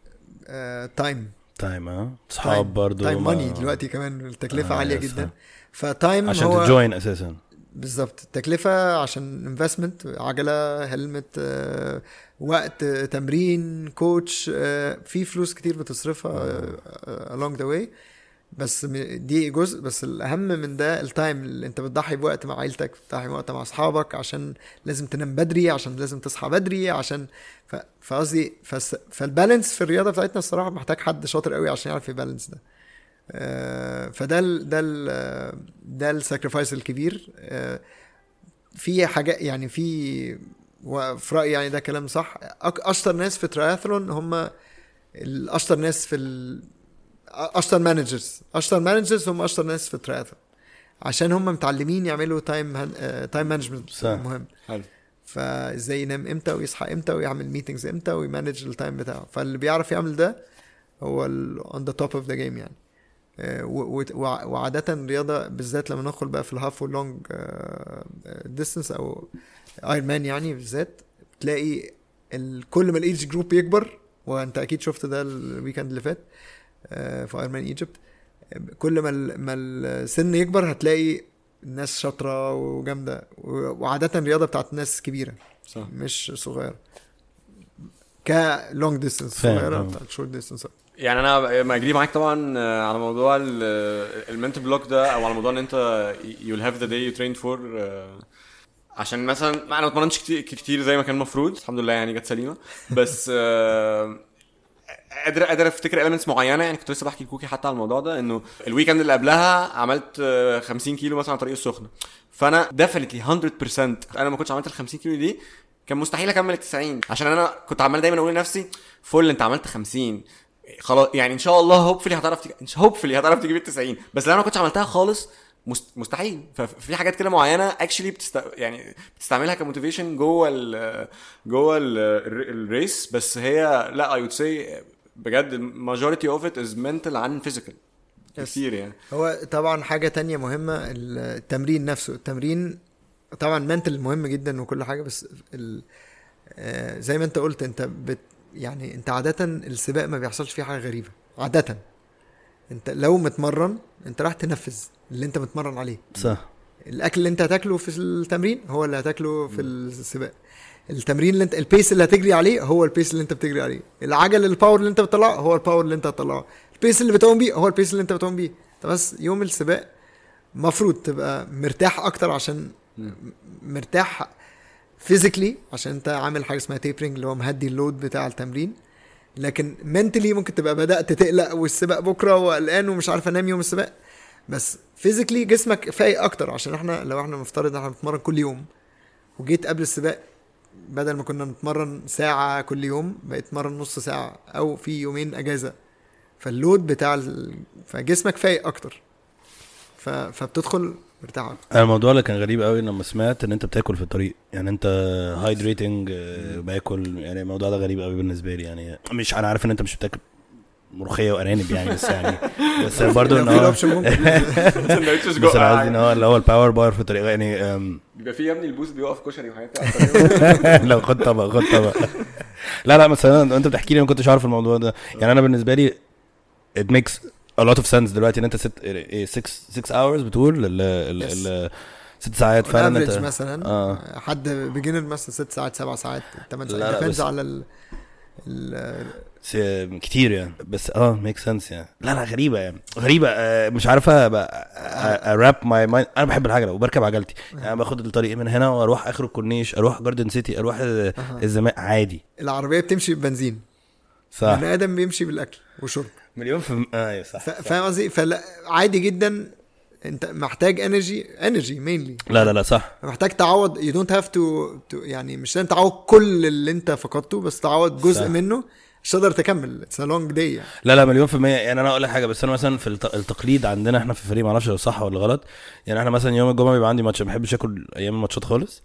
تايم تايم ها صحاب برضو تايم ما- ماني دلوقتي كمان التكلفه آه، عاليه يس، جدا آه. فتايم عشان هو تجوين اساسا بالظبط التكلفة عشان انفستمنت عجلة هلمت آه، وقت آه، تمرين كوتش آه، في فلوس كتير بتصرفها آه، along the way بس م- دي جزء بس الأهم من ده التايم اللي انت بتضحي بوقت مع عيلتك بتضحي بوقت مع أصحابك عشان لازم تنام بدري عشان لازم تصحى بدري عشان ف- فقصدي فس- فالبالانس في الرياضة بتاعتنا الصراحة محتاج حد شاطر قوي عشان يعرف يبالانس ده آه، فده ال ده ال ده الساكرفايس الكبير آه، في حاجات يعني في وفي رايي يعني ده كلام صح أك- اشطر ناس في تراثلون هم الاشطر ناس في ال... اشطر مانجرز اشطر مانجرز هم اشطر ناس في تراثلون عشان هم متعلمين يعملوا تايم تايم مانجمنت صح. مهم حلو فازاي ينام امتى ويصحى امتى ويعمل ميتنجز امتى ويمانج التايم بتاعه فاللي بيعرف يعمل ده هو اون ذا توب اوف ذا جيم يعني آه، و- و- وع- وعادة الرياضة بالذات لما ندخل بقى في الهاف واللونج ديستنس او ايرون مان يعني بالذات تلاقي ال- كل ما الايدج جروب يكبر وانت اكيد شفت ده الويكند اللي فات آه، في ايرون مان ايجيبت كل ما ال- ما السن يكبر هتلاقي الناس شاطرة وجامدة و- وعادة الرياضة بتاعت ناس كبيرة صح مش صغير كلونج ديستنس فاهم، صغيره فاهم. بتاعت شورت ديستنس يعني انا ما اجري معاك طبعا آه، على موضوع المنتل بلوك ده او على موضوع ان انت you'll have the day you trained for آه، عشان مثلا ما انا ما اتمرنتش كتير, كتير زي ما كان المفروض الحمد لله يعني جت سليمه بس آه، قادر قادر افتكر elements معينه يعني كنت لسه بحكي لكوكي حتى على الموضوع ده انه الويكند اللي قبلها عملت آه، 50 كيلو مثلا على طريق السخنه فانا definitely 100% انا ما كنتش عملت ال 50 كيلو دي كان مستحيل اكمل ال 90 عشان انا كنت عمال دايما اقول لنفسي فل انت عملت 50 خلاص يعني ان شاء الله هوبفلي هتعرف تج... هوبفلي هتعرف تجيب ال 90 بس لو انا ما كنتش عملتها خالص مست... مستحيل ففي حاجات كده معينه اكشلي بتست... يعني بتستعملها كموتيفيشن جوه ال جوه ال الريس بس هي لا اي وود سي بجد الماجوريتي اوف ات از منتال عن فيزيكال كتير يعني هو طبعا حاجه تانية مهمه التمرين نفسه التمرين طبعا منتل مهم جدا وكل حاجه بس ال... آه، زي ما انت قلت انت بت يعني انت عاده السباق ما بيحصلش فيه حاجه غريبه عاده انت لو متمرن انت راح تنفذ اللي انت متمرن عليه صح الاكل اللي انت هتاكله في التمرين هو اللي هتاكله في السباق التمرين اللي انت البيس اللي هتجري عليه هو البيس اللي انت بتجري عليه العجل الباور اللي انت بتطلعه هو الباور اللي انت هتطلعه البيس اللي بتقوم بيه هو البيس اللي انت بتقوم بيه انت بس يوم السباق مفروض تبقى مرتاح اكتر عشان مم. مرتاح فيزيكلي عشان انت عامل حاجه اسمها تيبرنج اللي هو مهدي اللود بتاع التمرين لكن منتلي ممكن تبقى بدات تقلق والسباق بكره وقلقان ومش عارف انام يوم السباق بس فيزيكلي جسمك فايق اكتر عشان احنا لو احنا مفترض ان احنا بنتمرن كل يوم وجيت قبل السباق بدل ما كنا نتمرن ساعة كل يوم بقيت تتمرن نص ساعة أو في يومين أجازة فاللود بتاع ال... فجسمك فايق أكتر ف... فبتدخل مرتاح أكتر انا الموضوع اللي كان غريب قوي لما سمعت ان انت بتاكل في الطريق يعني انت هايدريتنج باكل يعني الموضوع ده غريب قوي بالنسبه لي يعني مش انا عارف ان انت مش بتاكل ملوخيه وارانب يعني بس يعني بس برضه لو ان في هو الأوبشن ممكن سندوتشز بس جوه انا قصدي ان هو اللي هو الباور بار في الطريق يعني أم، بيبقى في يا ابني البوس بيقف كشري وحاجات كده على الطريق. لو خد طبق خد طبق لا لا بس انا انت بتحكي لي ما كنتش عارف الموضوع ده يعني انا بالنسبه لي it makes a lot of sense دلوقتي ان انت ست ايه 6 6 hours بتقول ال ال Yes. ال ست ساعات فعلا افريج انت مثلا اه حد بيجنر مثلا ست ساعات سبع ساعات ثمان لا، ساعات لا، ديبيندز بس- على ال... ال... س- كتير يعني بس اه ميك سنس يعني لا لا غريبه يعني غريبه آه مش عارفه اراب ماي مايند انا بحب العجله وبركب عجلتي يعني باخد الطريق من هنا واروح اخر الكورنيش اروح جاردن سيتي اروح آه، أها. الزمالك عادي العربيه بتمشي ببنزين صح بني ادم بيمشي بالاكل وشرب مليون في الم- ايوه صح ف- فاهم قصدي فلا عادي جدا انت محتاج انرجي انرجي مينلي لا لا لا صح محتاج تعوض يو دونت هاف تو يعني مش لازم تعوض كل اللي انت فقدته بس تعوض جزء صح. منه مش تقدر تكمل اتس لونج داي يعني لا لا مليون في المية يعني انا اقول لك حاجة بس انا مثلا في الت- التقليد عندنا احنا في الفريق معرفش لو صح ولا غلط يعني احنا مثلا يوم الجمعة بيبقى عندي ماتش ما بحبش اكل ايام الماتشات خالص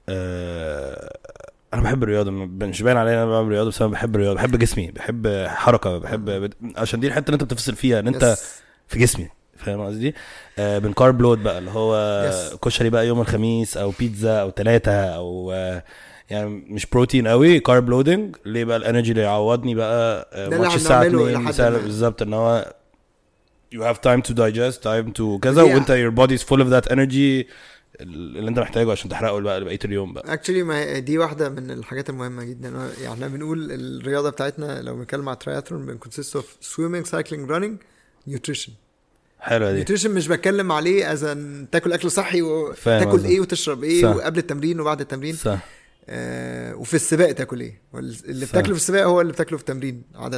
آه انا بحب الرياضة مش باين عليا إن انا بعمل رياضة بس انا بحب الرياضة بحب جسمي بحب حركة بحب عشان دي الحتة اللي انت بتفصل فيها ان انت Yes. في جسمي فاهم قصدي؟ آه بنكارب لود بقى اللي هو Yes. كشري بقى يوم الخميس او بيتزا او ثلاثة او آه يعني مش بروتين قوي كارب لودنج ليه بقى الانرجي اللي يعوضني بقى آه، اللي ماتش احنا الساعة بنعمله 2 إلى حد ساعة ما. بالظبط ان هو you have time to digest time to كذا دي- وانت your body is full of that energy اللي انت محتاجه عشان تحرقه بقى بقيه اليوم بقى اكشلي ما هي- دي واحده من الحاجات المهمه جدا يعني احنا بنقول الرياضه بتاعتنا لو بنتكلم على ترايثلون بنكونسيست اوف سويمنج سايكلينج راننج نيوتريشن حلوه دي نيوتريشن مش بتكلم عليه از ان تاكل اكل صحي فاهم وتاكل قصدك. ايه وتشرب ايه صح. وقبل التمرين وبعد التمرين صح آه وفي السباق تاكل ايه وال- اللي صح. بتاكله في السباق هو اللي بتاكله في التمرين عاده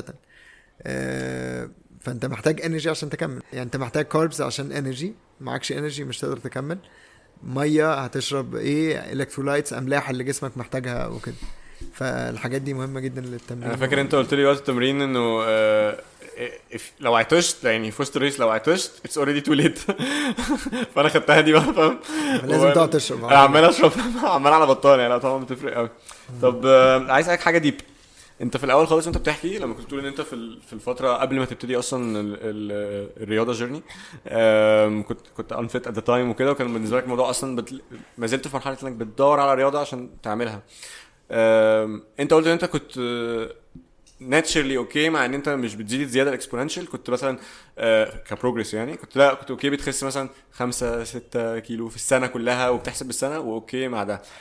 آه فانت محتاج انرجي عشان تكمل يعني انت محتاج كاربز عشان انرجي معكش انرجي مش تقدر تكمل ميه هتشرب ايه الكترولايتس املاح اللي جسمك محتاجها وكده فالحاجات دي مهمه جدا للتمرين انا فاكر انت قلت لي وقت التمرين انه آه، if لو عطشت يعني فزت الريس لو عطشت اتس اوريدي تو ليت فانا خدتها دي بقى فاهم لازم و- تقعد تشرب انا عمال اشرب عمال على بطال يعني لا طبعا بتفرق قوي طب آه، عايز اسالك حاجه ديب انت في الاول خالص وانت بتحكي لما كنت بتقول ان انت في ال- في الفتره قبل ما تبتدي اصلا ال- ال- الرياضه جيرني كنت كنت انفيت ات ذا تايم وكده وكان بالنسبه لك الموضوع اصلا بت... ما زلت في مرحله انك بتدور على رياضه عشان تعملها آم، انت قلت ان انت كنت ناتشرلي اوكي مع ان انت مش بتزيد زياده الاكسبوننشال كنت مثلا آه، كبروجرس يعني كنت لا كنت اوكي بتخس مثلا 5 6 كيلو في السنه كلها وبتحسب بالسنه واوكي مع ده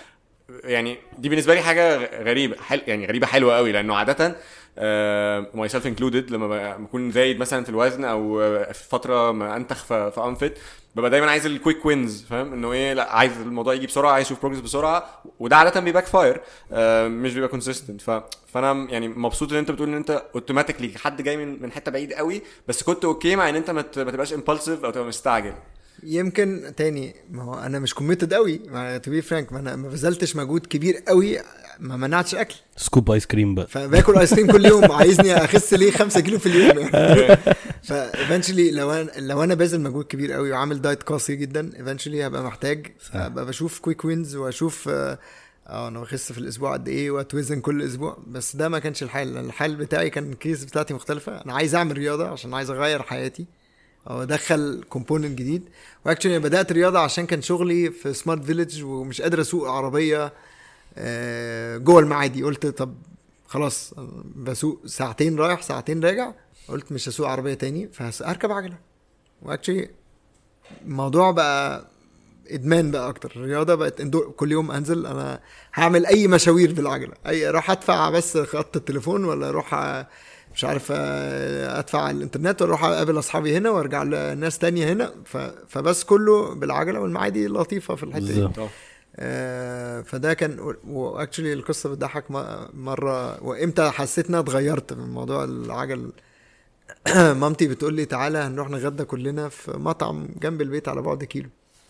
يعني دي بالنسبه لي حاجه غ- غريبه حل يعني غريبه حلوه قوي لانه عاده ماي سيلف انكلودد لما ب- بكون زايد مثلا في الوزن او آه، في فتره ما انتخ في في انفت ببقى دايما عايز الكويك وينز فاهم انه ايه لا عايز الموضوع يجي بسرعه عايز اشوف بروجرس بسرعه وده عاده بيباك فاير مش بيبقى كونسيستنت ف... فانا يعني مبسوط ان انت بتقول ان انت اوتوماتيكلي حد جاي من من حته بعيد قوي بس كنت اوكي مع ان انت ما ت- ما تبقاش امبulsive او تبقى مستعجل يمكن تاني ما هو انا مش كوميتد قوي تو بي فرانك ما انا ما بذلتش مجهود كبير قوي ما منعتش اكل سكوب ايس كريم بقى فباكل ايس كريم كل يوم عايزني اخس ليه 5 كيلو في اليوم يعني فايفنشلي لو انا لو انا باذل مجهود كبير قوي وعامل دايت قاسي جدا ايفنشلي هبقى محتاج صح. ابقى بشوف كويك وينز واشوف اه آه، انا بخس في الاسبوع قد ايه واتوزن كل اسبوع بس ده ما كانش الحال الحال بتاعي كان الكيس بتاعتي مختلفه انا عايز اعمل رياضه عشان عايز اغير حياتي او ادخل كومبوننت جديد واكشلي بدات رياضه عشان كان شغلي في سمارت فيليج ومش قادر اسوق عربيه آه، جوه المعادي قلت طب خلاص أنا بسوق ساعتين رايح ساعتين راجع قلت مش هسوق عربيه تاني فهركب عجله واكشلي الموضوع بقى ادمان بقى اكتر الرياضه بقت اندور كل يوم انزل انا هعمل اي مشاوير بالعجله اي اروح ادفع بس خط التليفون ولا اروح أ- مش عارف أ- ادفع على الانترنت واروح اقابل اصحابي هنا وارجع لناس تانية هنا ف... فبس كله بالعجله والمعادي لطيفه في الحته دي بالظبط. آه، فده كان واكشلي القصه بتضحك م- مره وامتى حسيت ان انا اتغيرت من موضوع العجل مامتي بتقول لي تعالى هنروح نتغدى كلنا في مطعم جنب البيت على بعد كيلو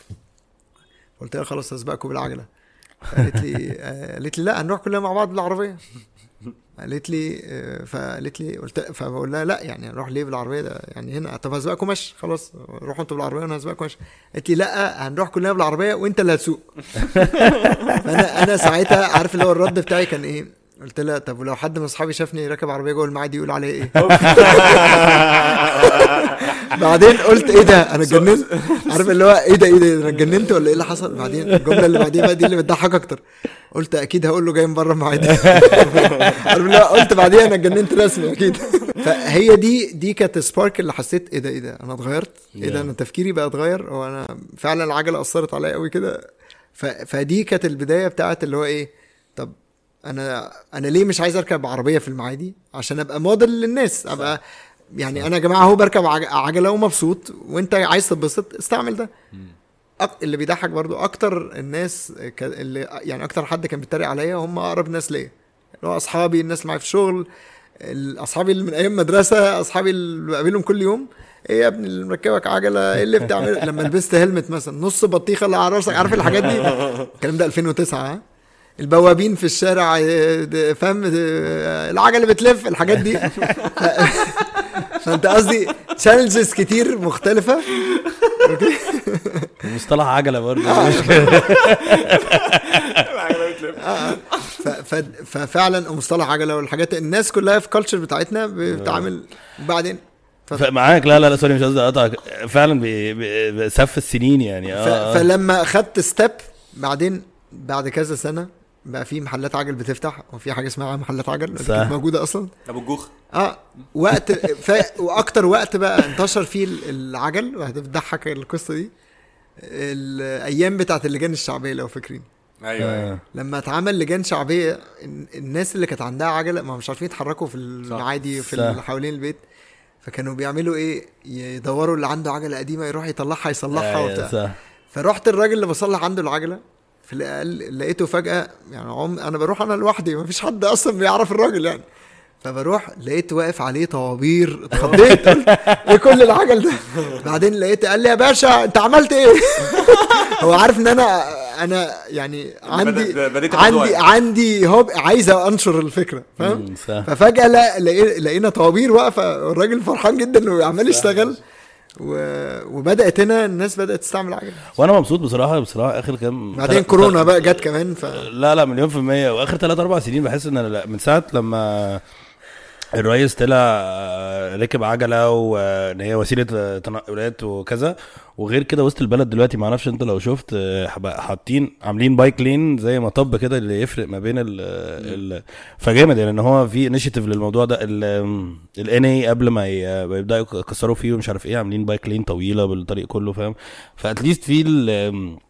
قلت لها خلاص هسبقكم بالعجله قالت لي آه، قالت لي لا هنروح كلنا مع بعض بالعربيه قالت لي آه، فقالت لي قلت فبقول لها لا يعني هنروح ليه بالعربيه ده يعني هنا طب هسبقكم مشي خلاص روحوا انتوا بالعربيه وانا هسبقكم مشي قالت لي لا هنروح كلنا بالعربيه وانت اللي هتسوق فانا انا ساعتها عارف اللي هو الرد بتاعي كان ايه قلت لها طب ولو حد من اصحابي شافني راكب عربيه جوه المعادي يقول عليا ايه بعدين قلت ايه ده انا اتجننت عارف اللي هو ايه ده ايه ده انا اتجننت ولا ايه اللي حصل بعدين الجمله اللي بعديها بقى دي اللي بتضحك اكتر قلت اكيد هقول له جاي من بره المعادي عارف اللي هو قلت بعديها انا اتجننت رسمي اكيد فهي دي دي كانت السبارك اللي حسيت ايه ده ايه ده انا اتغيرت ايه ده Yeah. انا تفكيري بقى اتغير هو انا فعلا العجله اثرت عليا قوي كده ف... فدي كانت البدايه بتاعت اللي هو ايه طب انا انا ليه مش عايز اركب عربيه في المعادي عشان ابقى موديل للناس ابقى يعني انا يا جماعه اهو بركب عج- عجله ومبسوط وانت عايز تتبسط استعمل ده أك... اللي بيضحك برضو اكتر الناس ك... اللي يعني اكتر حد كان بيتريق عليا هم اقرب ناس ليا اللي هو اصحابي الناس اللي معايا في الشغل ال- اصحابي اللي من ايام مدرسه اصحابي اللي بقابلهم كل يوم ايه يا ابني اللي مركبك عجله ايه اللي بتعمل لما لبست هيلمت مثلا نص بطيخه اللي على راسك عارف الحاجات دي الكلام ده 2009 ها البوابين في الشارع آه، ده- فاهم آه، العجله بتلف الحاجات دي ف- فانت قصدي تشالنجز كتير مختلفه مصطلح عجله برضه آه. مش كده. ف- ف- ففعلا مصطلح عجله والحاجات الناس كلها في كلتشر بتاعتنا بتتعامل وبعدين ف- ف- معاك لا لا لا سوري مش قصدي اقطعك فعلا بي- بي- بسف السنين يعني ف... اه آه. فلما خدت ستيب بعدين بعد كذا سنه بقى في محلات عجل بتفتح وفي حاجه اسمها محلات عجل صح. كانت موجوده اصلا ابو الجوخ اه وقت ف... واكتر وقت بقى انتشر فيه ال- العجل وهتضحك القصه دي الايام بتاعت اللجان الشعبيه لو فاكرين ايوه آه. ايوه لما اتعمل لجان شعبيه ال- الناس اللي كانت عندها عجله ما مش عارفين يتحركوا في المعادي وفي صح. اللي حوالين البيت فكانوا بيعملوا ايه يدوروا اللي عنده عجله قديمه يروح يطلعها يصلحها أيوة، وبتاع صح فرحت الراجل اللي بصلح عنده العجله في اللي قال لقيته فجاه يعني عم انا بروح انا لوحدي ما فيش حد اصلا بيعرف الراجل يعني فبروح لقيت واقف عليه طوابير اتخضيت قلت ايه كل العجل ده بعدين لقيت قال لي يا باشا انت عملت ايه هو عارف ان انا انا يعني عندي بدأ- بديت الموضوع عندي يعني. عندي هوب عايز انشر الفكره فاهم مم، صح ففجاه لا لقي- لقينا طوابير واقفه والراجل فرحان جدا انه عمال يشتغل و... وبدات هنا الناس بدات تستعمل عجل وانا مبسوط بصراحه بصراحه اخر كام بعدين تلات- كورونا بقى جت كمان ف لا لا مليون في المية واخر ثلاث اربع سنين بحس ان أنا لا من ساعة لما الرئيس طلع آه، ركب عجلة وان هي وسيلة آه، تنقلات وكذا وغير كده وسط البلد دلوقتي ما اعرفش انت لو شفت آه، بقى حاطين عاملين بايك لين زي مطب كده اللي يفرق ما بين ال ال فجامد يعني ان هو في انيشيتيف للموضوع ده الان اي قبل ما ي- ما يبداوا يكسروا فيه ومش عارف ايه عاملين بايك لين طويله بالطريق كله فاهم فاتليست في ال-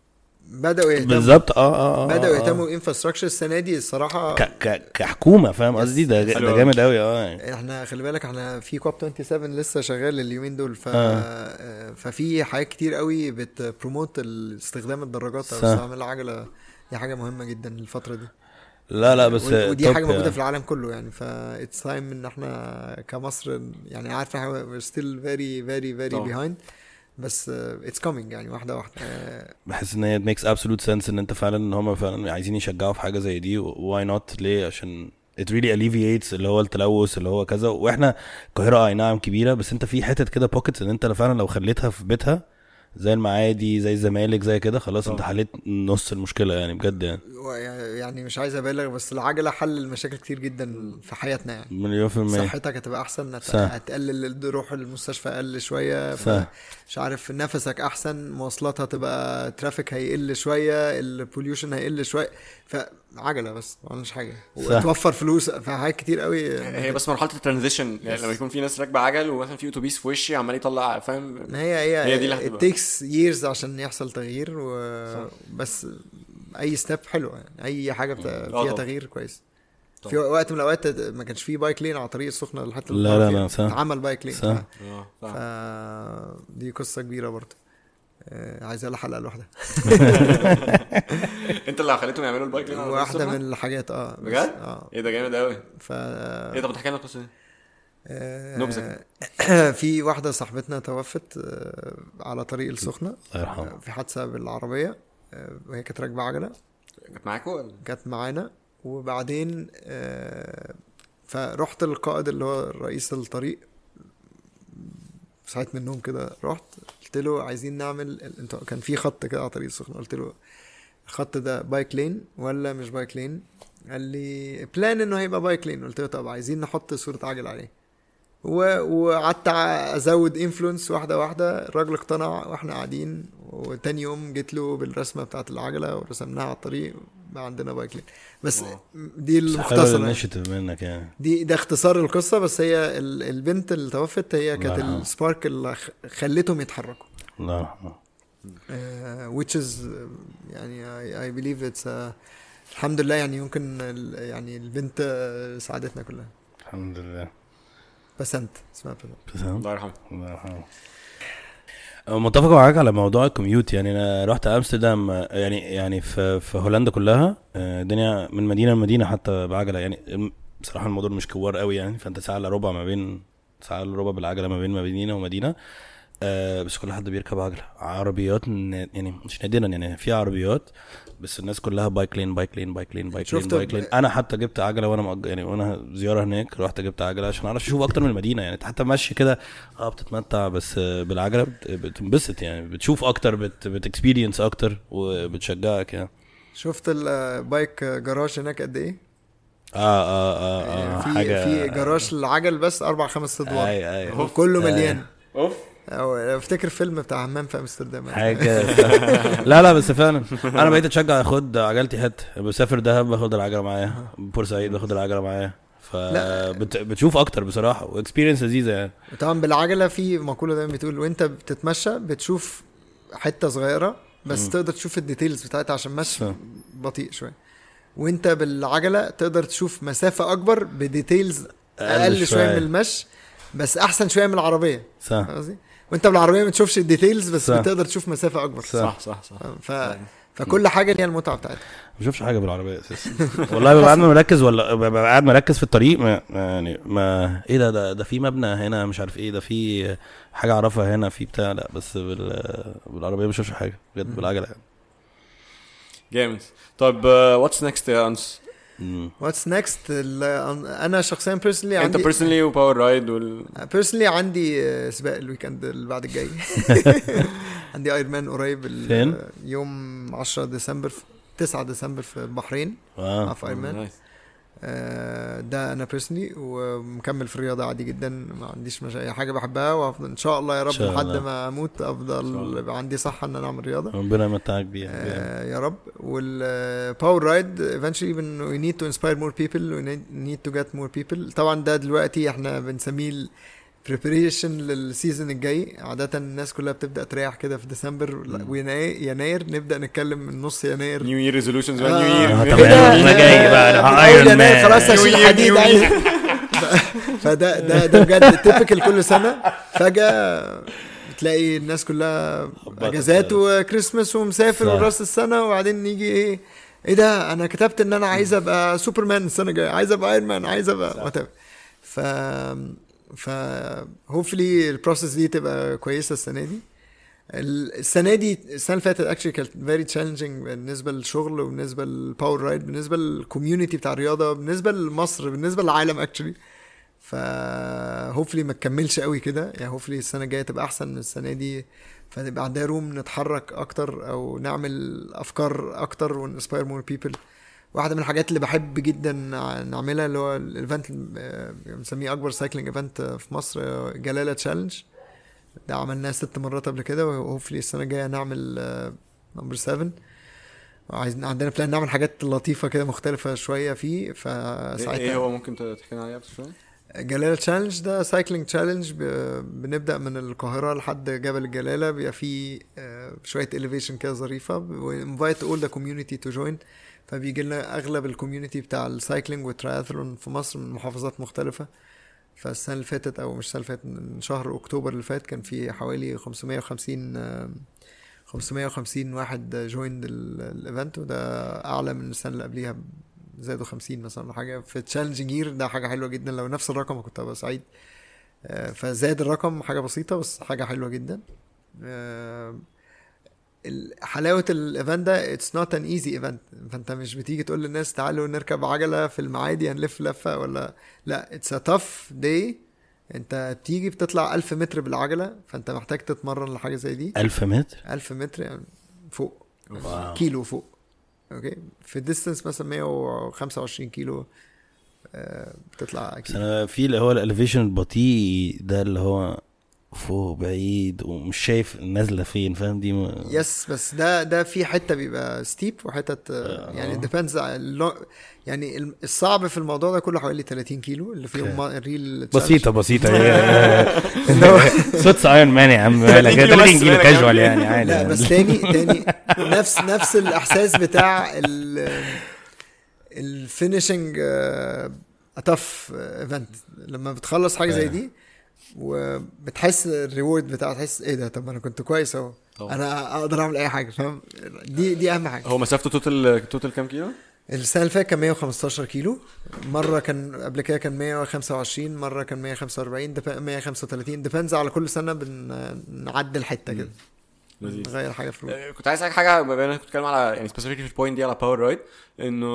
بداوا يهتموا بالظبط اه اه اه بداوا آه. يهتموا انفراستراكشر السنه دي الصراحه ك ك كحكومه فاهم قصدي ده حلو ده أوي. جامد قوي اه يعني. احنا خلي بالك احنا في كوب 27 لسه شغال اليومين دول ف... آه. آه. ففي حاجات كتير قوي بتبروموت استخدام الدراجات او صح. استعمال العجله دي حاجه مهمه جدا الفتره دي لا لا بس ودي, ودي توب حاجه موجوده يعني. في العالم كله يعني ف اتس تايم ان احنا كمصر يعني عارف احنا we're still very very very طبعا. behind بس اتس كومينج يعني واحده واحده آه، بحس ان هي it makes absolute sense ان انت فعلا ان هم فعلا عايزين يشجعوا في حاجه زي دي واي نوت ليه عشان it really alleviates اللي هو التلوث اللي هو كذا واحنا القاهره اي نعم كبيره بس انت في حتت كده بوكيتس ان انت فعلا لو خليتها في بيتها زي المعادي زي الزمالك زي كده خلاص انت طبعا. حليت نص المشكله يعني بجد يعني و- يعني مش عايز ابالغ بس العجله حل مشاكل كتير جدا في حياتنا يعني مليون في المية صحتك هتبقى احسن هت- صح. هتقلل تروح المستشفى اقل شويه ف- صح. مش عارف نفسك احسن مواصلات هتبقى ترافيك هيقل شويه البوليوشن هيقل شويه فعجله بس ما عملناش حاجه صح. وتوفر فلوس في حاجات كتير قوي هي بس مرحله الترانزيشن يعني لما يكون في ناس راكبه عجل ومثلا في اتوبيس في وشي عمال يطلع فاهم إن هي هي هي دي اللي it هتبقى. takes years عشان يحصل تغيير و... بس اي ستيب حلوه يعني اي حاجه بتا... آه فيها طبعا. تغيير كويس طبعا. في وقت من الاوقات ما كانش في بايك لين على طريق السخنه لحد لا، لا، لا، صح. عمل بايك لين صح. اه ف... فاهم. دي قصه كبيره برضه آه، عايزه لها حلقه لوحدها انت اللي خليتهم يعملوا البايك لين على واحده السخنة؟ من الحاجات اه بس- بجد؟ اه ايه ده جامد قوي ف ايه طب تحكي لنا القصه دي آه، نبذة في واحده صاحبتنا توفت آه، على طريق السخنه الله يرحمه آه، في حادثه بالعربيه آه، وهي كانت راكبه عجله كانت معاكوا ولا جت معانا وبعدين آه، فرحت للقائد اللي هو رئيس الطريق صحيت من النوم كده رحت قلت له عايزين نعمل انت كان في خط كده على طريق السخنه قلت له الخط ده بايك لين ولا مش بايك لين قال لي بلان انه هيبقى بايك لين قلت له طب عايزين نحط صوره عجل عليه و- وقعدت ع- ازود انفلونس واحده واحده الراجل اقتنع واحنا قاعدين وتاني يوم جيت له بالرسمه بتاعت العجله ورسمناها على الطريق بقى عندنا بايك لين بس واو. دي حلو المختصره يعني. الانشيتيف منك يعني دي ده اختصار القصه بس هي ال- البنت اللي توفت هي كانت الله يرحمها. السبارك اللي خ- خلتهم يتحركوا الله يرحمه uh, which is uh, يعني I, I believe it's uh, الحمد لله يعني يمكن ال- يعني البنت uh, ساعدتنا كلها الحمد لله بسنت اسمها بسنت بس الله يرحمه الله يرحمه متفق معاك على موضوع الكوميوت يعني انا رحت امستردام يعني يعني في في هولندا كلها آه، الدنيا من مدينه لمدينه حتى بعجله يعني بصراحه الموضوع مش كوار قوي يعني فانت ساعه الا ربع ما بين ساعه الا ربع بالعجله ما بين مدينه ومدينه آه، بس كل حد بيركب عجله عربيات ن- يعني مش نادرا يعني في عربيات بس الناس كلها بايك لين بايك لين بايك لين بايك لين شفت بايك لين ب- انا حتى جبت عجله وانا مأج... يعني وانا زياره هناك رحت جبت عجله عشان اعرف اشوف اكتر من المدينه يعني أنت حتى ماشي كده اه بتتمتع بس آه، بالعجله بت- بتنبسط يعني بتشوف اكتر بت بتكسبيرينس اكتر وبتشجعك يعني شفت البايك جراج هناك قد ايه؟ اه اه اه, آه في حاجه في جراج للعجل بس اربع خمس ادوار اي اي كله مليان اوف أو افتكر فيلم بتاع همام في امستردام حاجه لا لا بس فعلا انا بقيت اتشجع اخد عجلتي حته بسافر دهب باخد العجله معايا بورسعيد باخد العجله معايا لا. فبتشوف اكتر بصراحه واكسبيرينس لذيذه يعني طبعا بالعجله في مقوله دايما بتقول وانت بتتمشى بتشوف حته صغيره بس تقدر تشوف الديتيلز بتاعتها عشان مشي صح. بطيء شويه وانت بالعجله تقدر تشوف مسافه اكبر بديتيلز أقل اقل شويه شوية. من المشي بس احسن شويه من العربيه صح فاهم قصدي وانت بالعربيه ما تشوفش الديتيلز بس صح. بتقدر تشوف مسافه اكبر صح. صح صح صح ف... فكل حاجه ليها المتعه بتاعتها ما بشوفش حاجه بالعربيه اساسا والله ببقى قاعد مركز ولا ببقى قاعد مركز في الطريق ما يعني ما ايه ده ده, ده في مبنى هنا مش عارف ايه ده في حاجه اعرفها هنا في بتاع لا بس بال بالعربيه ما بشوفش حاجه بجد بالعجله يعني جامد طب واتس نيكست يا انس مم. واتس نيكست انا شخصيا بيرسونلي انت عندي بيرسونلي وباور رايد وال بيرسونلي عندي آه، سباق الويكند اللي بعد الجاي عندي ايرون مان قريب ال- فين؟ يوم 10 ديسمبر في 9 ديسمبر في البحرين اه في ايرون مان نايس. آه، ده انا بيرسونلي ومكمل في الرياضه عادي جدا ما عنديش مش اي حاجه بحبها وافضل ان شاء الله يا رب إن شاء لحد الله. ما اموت إن شاء افضل الله. يبقى عندي صحه ان انا اعمل رياضه ربنا يمتعك بيها آه، يا رب والباور رايد eventually when we need to inspire more people we need- need to get more people طبعا ده دلوقتي احنا بنسميه ال بريبريشن للسيزون الجاي عادة الناس كلها بتبدأ تريح كده في ديسمبر ويناير يناير نبدأ نتكلم من نص يناير نيو يير ريزولوشنز آه. نيو آه، يير تمام. أنا جاي بقى، أنا من Iron أول يناير Man. خلاص New هشيل Year, حديد New عايز Year. فده ده ده بجد تيبكال كل سنة فجأة تلاقي الناس كلها خبطت. اجازات وكريسماس ومسافر صح. وراس السنة وبعدين نيجي ايه ايه ده انا كتبت ان انا عايز ابقى سوبرمان السنة الجاية عايز ابقى ايرون مان عايز ابقى وات ف ف هوفلي البروسيس دي تبقى كويسة السنة دي ال- السنه دي السنه اللي فاتت اكشلي كانت فيري تشالنجينج بالنسبه للشغل وبالنسبه للباور رايد بالنسبه للكوميونتي بتاع الرياضه بالنسبه لمصر بالنسبه للعالم اكشلي ف هوفلي ما تكملش قوي كده يعني هوفلي السنه الجايه تبقى احسن من السنه دي فتبقى عندها روم نتحرك اكتر او نعمل افكار اكتر ونسباير مور بيبل واحده من الحاجات اللي بحب جدا نعملها اللي هو الايفنت اللي بنسميه اكبر سايكلينج ايفنت في مصر آه، جلاله تشالنج ده عملناه ست مرات قبل كده وهوفلي السنه الجايه نعمل نمبر 7 وعايزين عندنا بلان نعمل حاجات لطيفه كده مختلفه شويه فيه ايه فساعتها هو ممكن تحكي لنا عليه اكتر شويه؟ جلاله تشالنج ده سايكلينج تشالنج بنبدا من القاهره لحد جبل الجلاله بيبقى فيه آه، شويه اليفيشن كده ظريفه وانفايت اول ذا كوميونتي تو جوين فبيجي لنا اغلب الكوميونتي بتاع السايكلينج والترايثلون في مصر من محافظات مختلفه فالسنه اللي فاتت او مش السنه اللي فاتت من شهر اكتوبر اللي فات كان في حوالي 550 آه، 550 واحد جويند الايفنت وده اعلى من السنه اللي قبليها زادوا 50 مثلا ولا حاجه في تشالنج جير ده حاجه حلوه جدا لو نفس الرقم كنت هبقى سعيد آه، فزاد الرقم حاجه بسيطه بس حاجه حلوه جدا آه، ال- حلاوه الايفنت ده اتس نوت ان ايزي ايفنت فانت مش بتيجي تقول للناس تعالوا نركب عجله في المعادي هنلف لفه ولا لا اتس ا تف داي انت بتيجي بتطلع 1000 متر بالعجله فانت محتاج تتمرن لحاجه زي دي 1000 متر 1000 متر يعني فوق واو. كيلو فوق اوكي في ديستنس مثلا 125 كيلو آه، بتطلع بس اكيد انا في اللي هو الاليفيشن البطيء ده اللي هو فوق بعيد ومش شايف نازله فين فاهم دي م... يس بس ده ده في حته بيبقى ستيب وحتت آه، آه. يعني ديبندز يعني الم- الصعب في الموضوع ده كله حوالي 30 كيلو اللي فيهم اوكي. ما- ريل بسيطه بسيطه هي اللي هو سوتس ايرون مان يا عم مالك 30 كيلو 30 بس، كيلو مالك كاجوال يا يعني عادي لا يعني. بس تاني تاني نفس نفس الاحساس بتاع ال الفينشنج اتف ايفنت لما بتخلص حاجه زي أيوة. دي وبتحس الريورد بتاعها تحس ايه ده طب انا كنت كويس اهو طبعا. انا اقدر اعمل اي حاجه فاهم دي دي اهم حاجه هو مسافته توتال توتال كام كيلو؟ السنه اللي فاتت كان 115 كيلو مره كان قبل كده كان 125 مره كان 145 دب- 135 ديبندز على كل سنه بنعدل حته كده لذيذ. نغير حاجه في الروت آه، كنت عايز اسالك حاجه بما انك بتتكلم على يعني سبيسيفيكلي في البوينت دي على باور رايد انه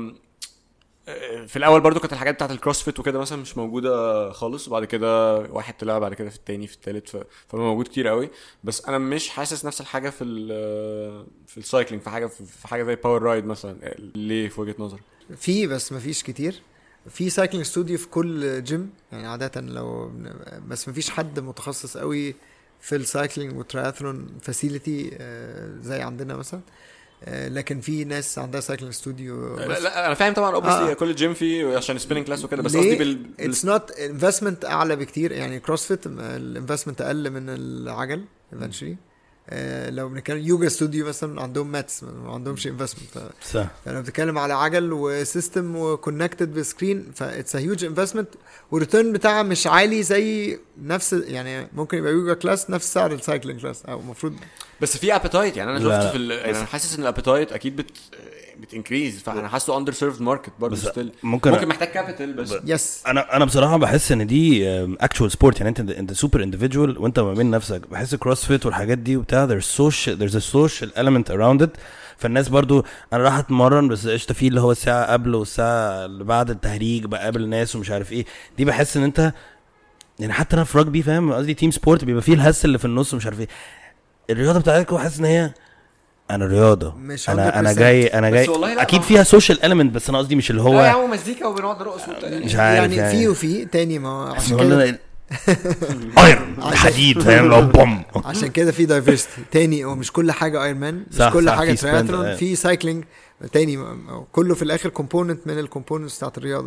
آه، في الاول برضو كانت الحاجات بتاعت الكروسفيت وكده مثلا مش موجوده خالص وبعد كده واحد طلع بعد كده في التاني في التالت ف... فبقى موجود كتير قوي بس انا مش حاسس نفس الحاجه في ال في السايكلينج في حاجه في حاجه زي باور رايد مثلا آه، ليه في وجهه نظرك في بس ما فيش كتير في سايكلينج استوديو في كل جيم يعني عادة لو بس ما فيش حد متخصص قوي في السايكلينج والتراثلون فاسيلتي زي عندنا مثلا آه، لكن في ناس عندها سايكلينج استوديو لا, لا انا فاهم طبعا اوبسلي آه. كل جيم فيه عشان سبيننج كلاس وكده بس قصدي بال, بال... اتس نوت انفستمنت اعلى بكتير يعني كروسفيت الانفستمنت اقل من العجل eventually آه، لو بنتكلم يوجا استوديو مثلا عندهم ماتس ما عندهمش انفستمنت صح فلو بتتكلم على عجل وسيستم وكونكتد بسكرين فاتس ا هيوج انفستمنت والريتيرن بتاعها مش عالي زي نفس يعني ممكن يبقى يوجا كلاس نفس سعر السايكلينج كلاس او المفروض بس في ابيتايت يعني انا لا، شفت لا. في ال... يعني انا حاسس ان الابيتايت اكيد بت بتنكريز فانا حاسه اندر سيرفد ماركت برضه بس ستيل ممكن ممكن محتاج كابيتال بس يس انا انا بصراحه بحس ان دي اكشوال سبورت يعني انت انت سوبر اندفيدوال وانت ما بين نفسك بحس كروسفيت والحاجات دي وبتاع there's social there's a social element around it فالناس برضو انا راح اتمرن بس قشطه في اللي هو الساعه قبل والساعه اللي بعد التهريج بقابل ناس ومش عارف ايه دي بحس ان انت يعني حتى انا في رجبي فاهم قصدي تيم سبورت بيبقى فيه الهس اللي في النص ومش عارف ايه الرياضه بتاعتكم حاسس ان هي انا رياضه مش انا انا 100%. جاي انا بس جاي والله لا، اكيد ما- فيها سوشيال element بس انا قصدي مش اللي لا يا هو عم مزيكا وبنقعد نرقص وبتاع مش عارف يعني في وفي تاني ما هو عشان عشان كده ايرون حديد فاهم لو بوم عشان كده في دايفرستي تاني هو مش كل حاجه ايرون مان مش صح، كل صح، حاجه في sprint، ترياتلون أيوة. في سايكلينج تاني م- كله في الاخر كومبوننت من الكومبوننتس بتاعت الرياضه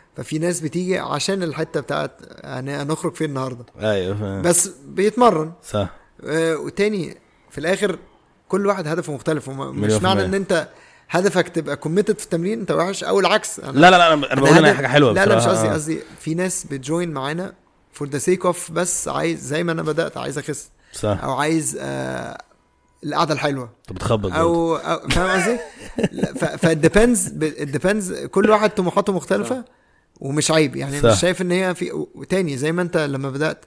ففي ناس بتيجي عشان الحته بتاعت يعني هنخرج فين النهارده ايوه فاهم. بس بيتمرن صح آه، وتاني في الاخر كل واحد هدفه مختلف وما- مش مليون في معنى المية. ان انت هدفك تبقى كوميتد في التمرين انت وحش او العكس أنا لا لا لا انا انا بقول ان هي هدف- حاجه حلوه لا لا مش بصراحة. قصدي آه. قصدي في ناس بتجوين معانا فور ذا سيك اوف بس عايز زي ما انا بدات عايز اخس صح او عايز آه القعده الحلوه انت بتخبط برضه. او, أو فاهم قصدي؟ فالديبندز الديبندز كل واحد طموحاته مختلفه ومش عيب يعني صح. مش شايف ان هي في وتاني زي ما انت لما بدات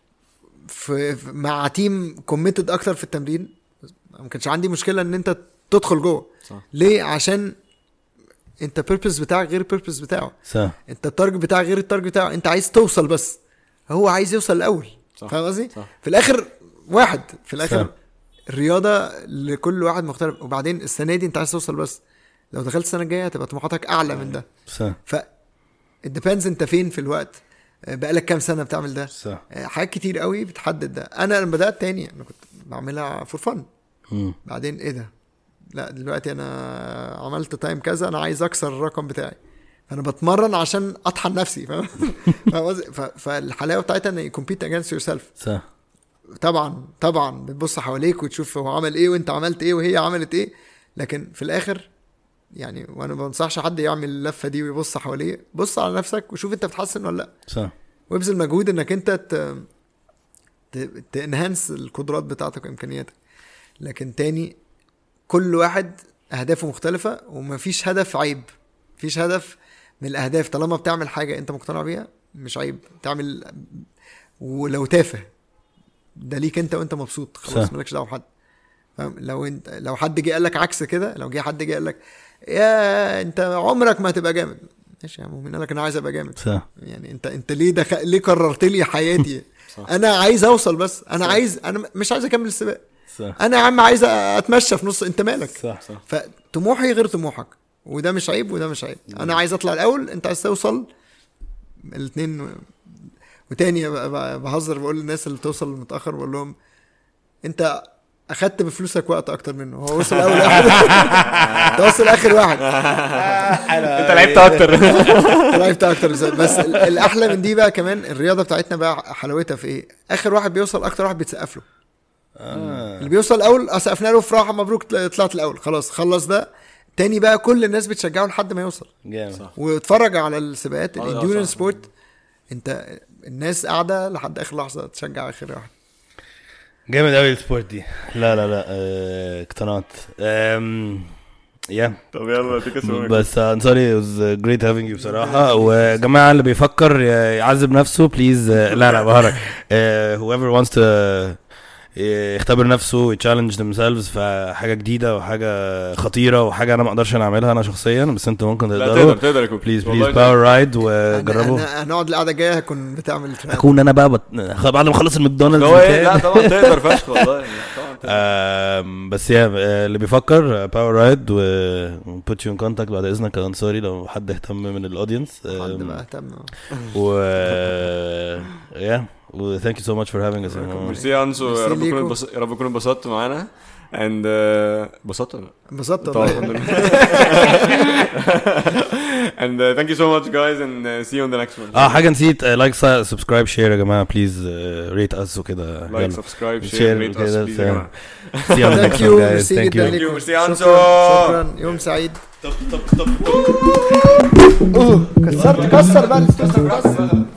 في في- مع تيم كوميتد اكتر في التمرين ما كانش عندي مشكله ان انت تدخل جوه صح. ليه عشان انت بيربز بتاعك غير البيربز بتاعه صح انت التارجت بتاعك غير التارجت بتاعه انت عايز توصل بس هو عايز يوصل الاول صح. فاهم قصدي صح. في الاخر واحد في الاخر صح. الرياضه لكل واحد مختلف وبعدين السنه دي انت عايز توصل بس لو دخلت السنه الجايه هتبقى طموحاتك اعلى من ده صح ف ديبيندز انت فين في الوقت آه، بقالك كام سنه بتعمل ده صح آه، حاجات كتير قوي بتحدد ده انا لما بدات تاني انا كنت بعملها فور فن مم. بعدين ايه ده لا دلوقتي انا عملت تايم كذا انا عايز اكسر الرقم بتاعي فانا بتمرن عشان اطحن نفسي فاهم فاهم قصدي؟ ف- فالحلاوه بتاعتها ان يكمبيت اجينست يور سيلف صح طبعا طبعا بتبص حواليك وتشوف هو عمل ايه وانت عملت ايه وهي عملت ايه لكن في الاخر يعني وانا ما بنصحش حد يعمل اللفه دي ويبص حواليه بص على نفسك وشوف انت بتحسن ولا لا صح وابذل مجهود انك انت ت... ت... تنهانس القدرات بتاعتك وامكانياتك لكن تاني كل واحد اهدافه مختلفه ومفيش هدف عيب مفيش هدف من الاهداف طالما بتعمل حاجه انت مقتنع بيها مش عيب تعمل ولو تافه ده ليك انت وانت مبسوط خلاص صح. مالكش دعوه بحد فاهم لو انت لو حد جه قال لك عكس كده لو جه حد جه قال لك يا انت عمرك ما هتبقى جامد ماشي يا عم مين قال لك انا عايز ابقى جامد صح يعني انت انت ليه دخل... ليه قررت لي حياتي صح. انا عايز اوصل بس انا عايز انا مش عايز اكمل السباق صح انا يا عم عايز اتمشى في نص انت مالك صح صح فطموحي غير طموحك وده مش عيب وده مش عيب انا عايز اطلع الاول انت عايز توصل الاثنين وتاني ب- ب- بهزر بقول للناس اللي توصل متاخر بقول لهم انت اخدت بفلوسك وقت اكتر منه هو وصل اول واحد انت وصل اخر واحد انت لعبت اكتر لعبت اكتر بس- بس ال- الاحلى من دي بقى كمان الرياضه بتاعتنا بقى حلاوتها في ايه اخر واحد بيوصل اكتر واحد بيتسقف له آه. اللي بيوصل الاول سقفنا له فراحه مبروك طل- طلعت الاول خلاص خلص ده تاني بقى كل الناس بتشجعه لحد ما يوصل جامد صح. واتفرج على السباقات آه، الانديورنس صح. سبورت انت الناس قاعده لحد اخر لحظه تشجع اخر واحد جامد قوي السبورت دي لا لا لا آه، اقتنعت أم، يا طب يلا تيك بس انصاري was great having you بصراحة وجماعة اللي بيفكر ي- يعذب نفسه بليز لا لا بهرج آه، whoever wants to يختبر نفسه ويتشالنج themselves في حاجة جديدة وحاجة خطيرة وحاجة أنا ما أقدرش أنا أعملها أنا شخصيا بس أنتوا ممكن لا تقدر تقدروا تقدر يكون بليز بليز باور رايد وجربوا أنا- أنا- هنقعد القعده الجايه هكون بتعمل تراب. أكون أنا بقى بت... بعد ما أخلص الماكدونالدز هو ايه بتاعي. لا طبعا تقدر فشخ والله طبعا تقدر. آم، بس يا آه، اللي بيفكر باور رايد و put you in contact بعد اذنك يا انصاري لو حد اهتم من الاودينس حد بقى اهتم و يا و thank you so much for having us ميرسي يا انسو يا ميرسي رب ليكم. تكون انبس- يا رب تكون انبسطت معانا and uh, انبسطت ولا لا؟ انبسطت طبعا الحمد والله لله and uh, thank you so much guys and uh, see you on the next one اه حاجه نسيت لايك سبسكرايب شير يا جماعه بليز ريت اس وكده لايك يلا سبسكرايب Share شير ريت كده، us please يا جماعه see you on the ثانك next يو one guys ميرسي thank جدا you ليكم ميرسي يا أنسو. شكرا شكرا يوم سعيد طب طب طب اوه كسرت كسر بقى الاستوديو كسر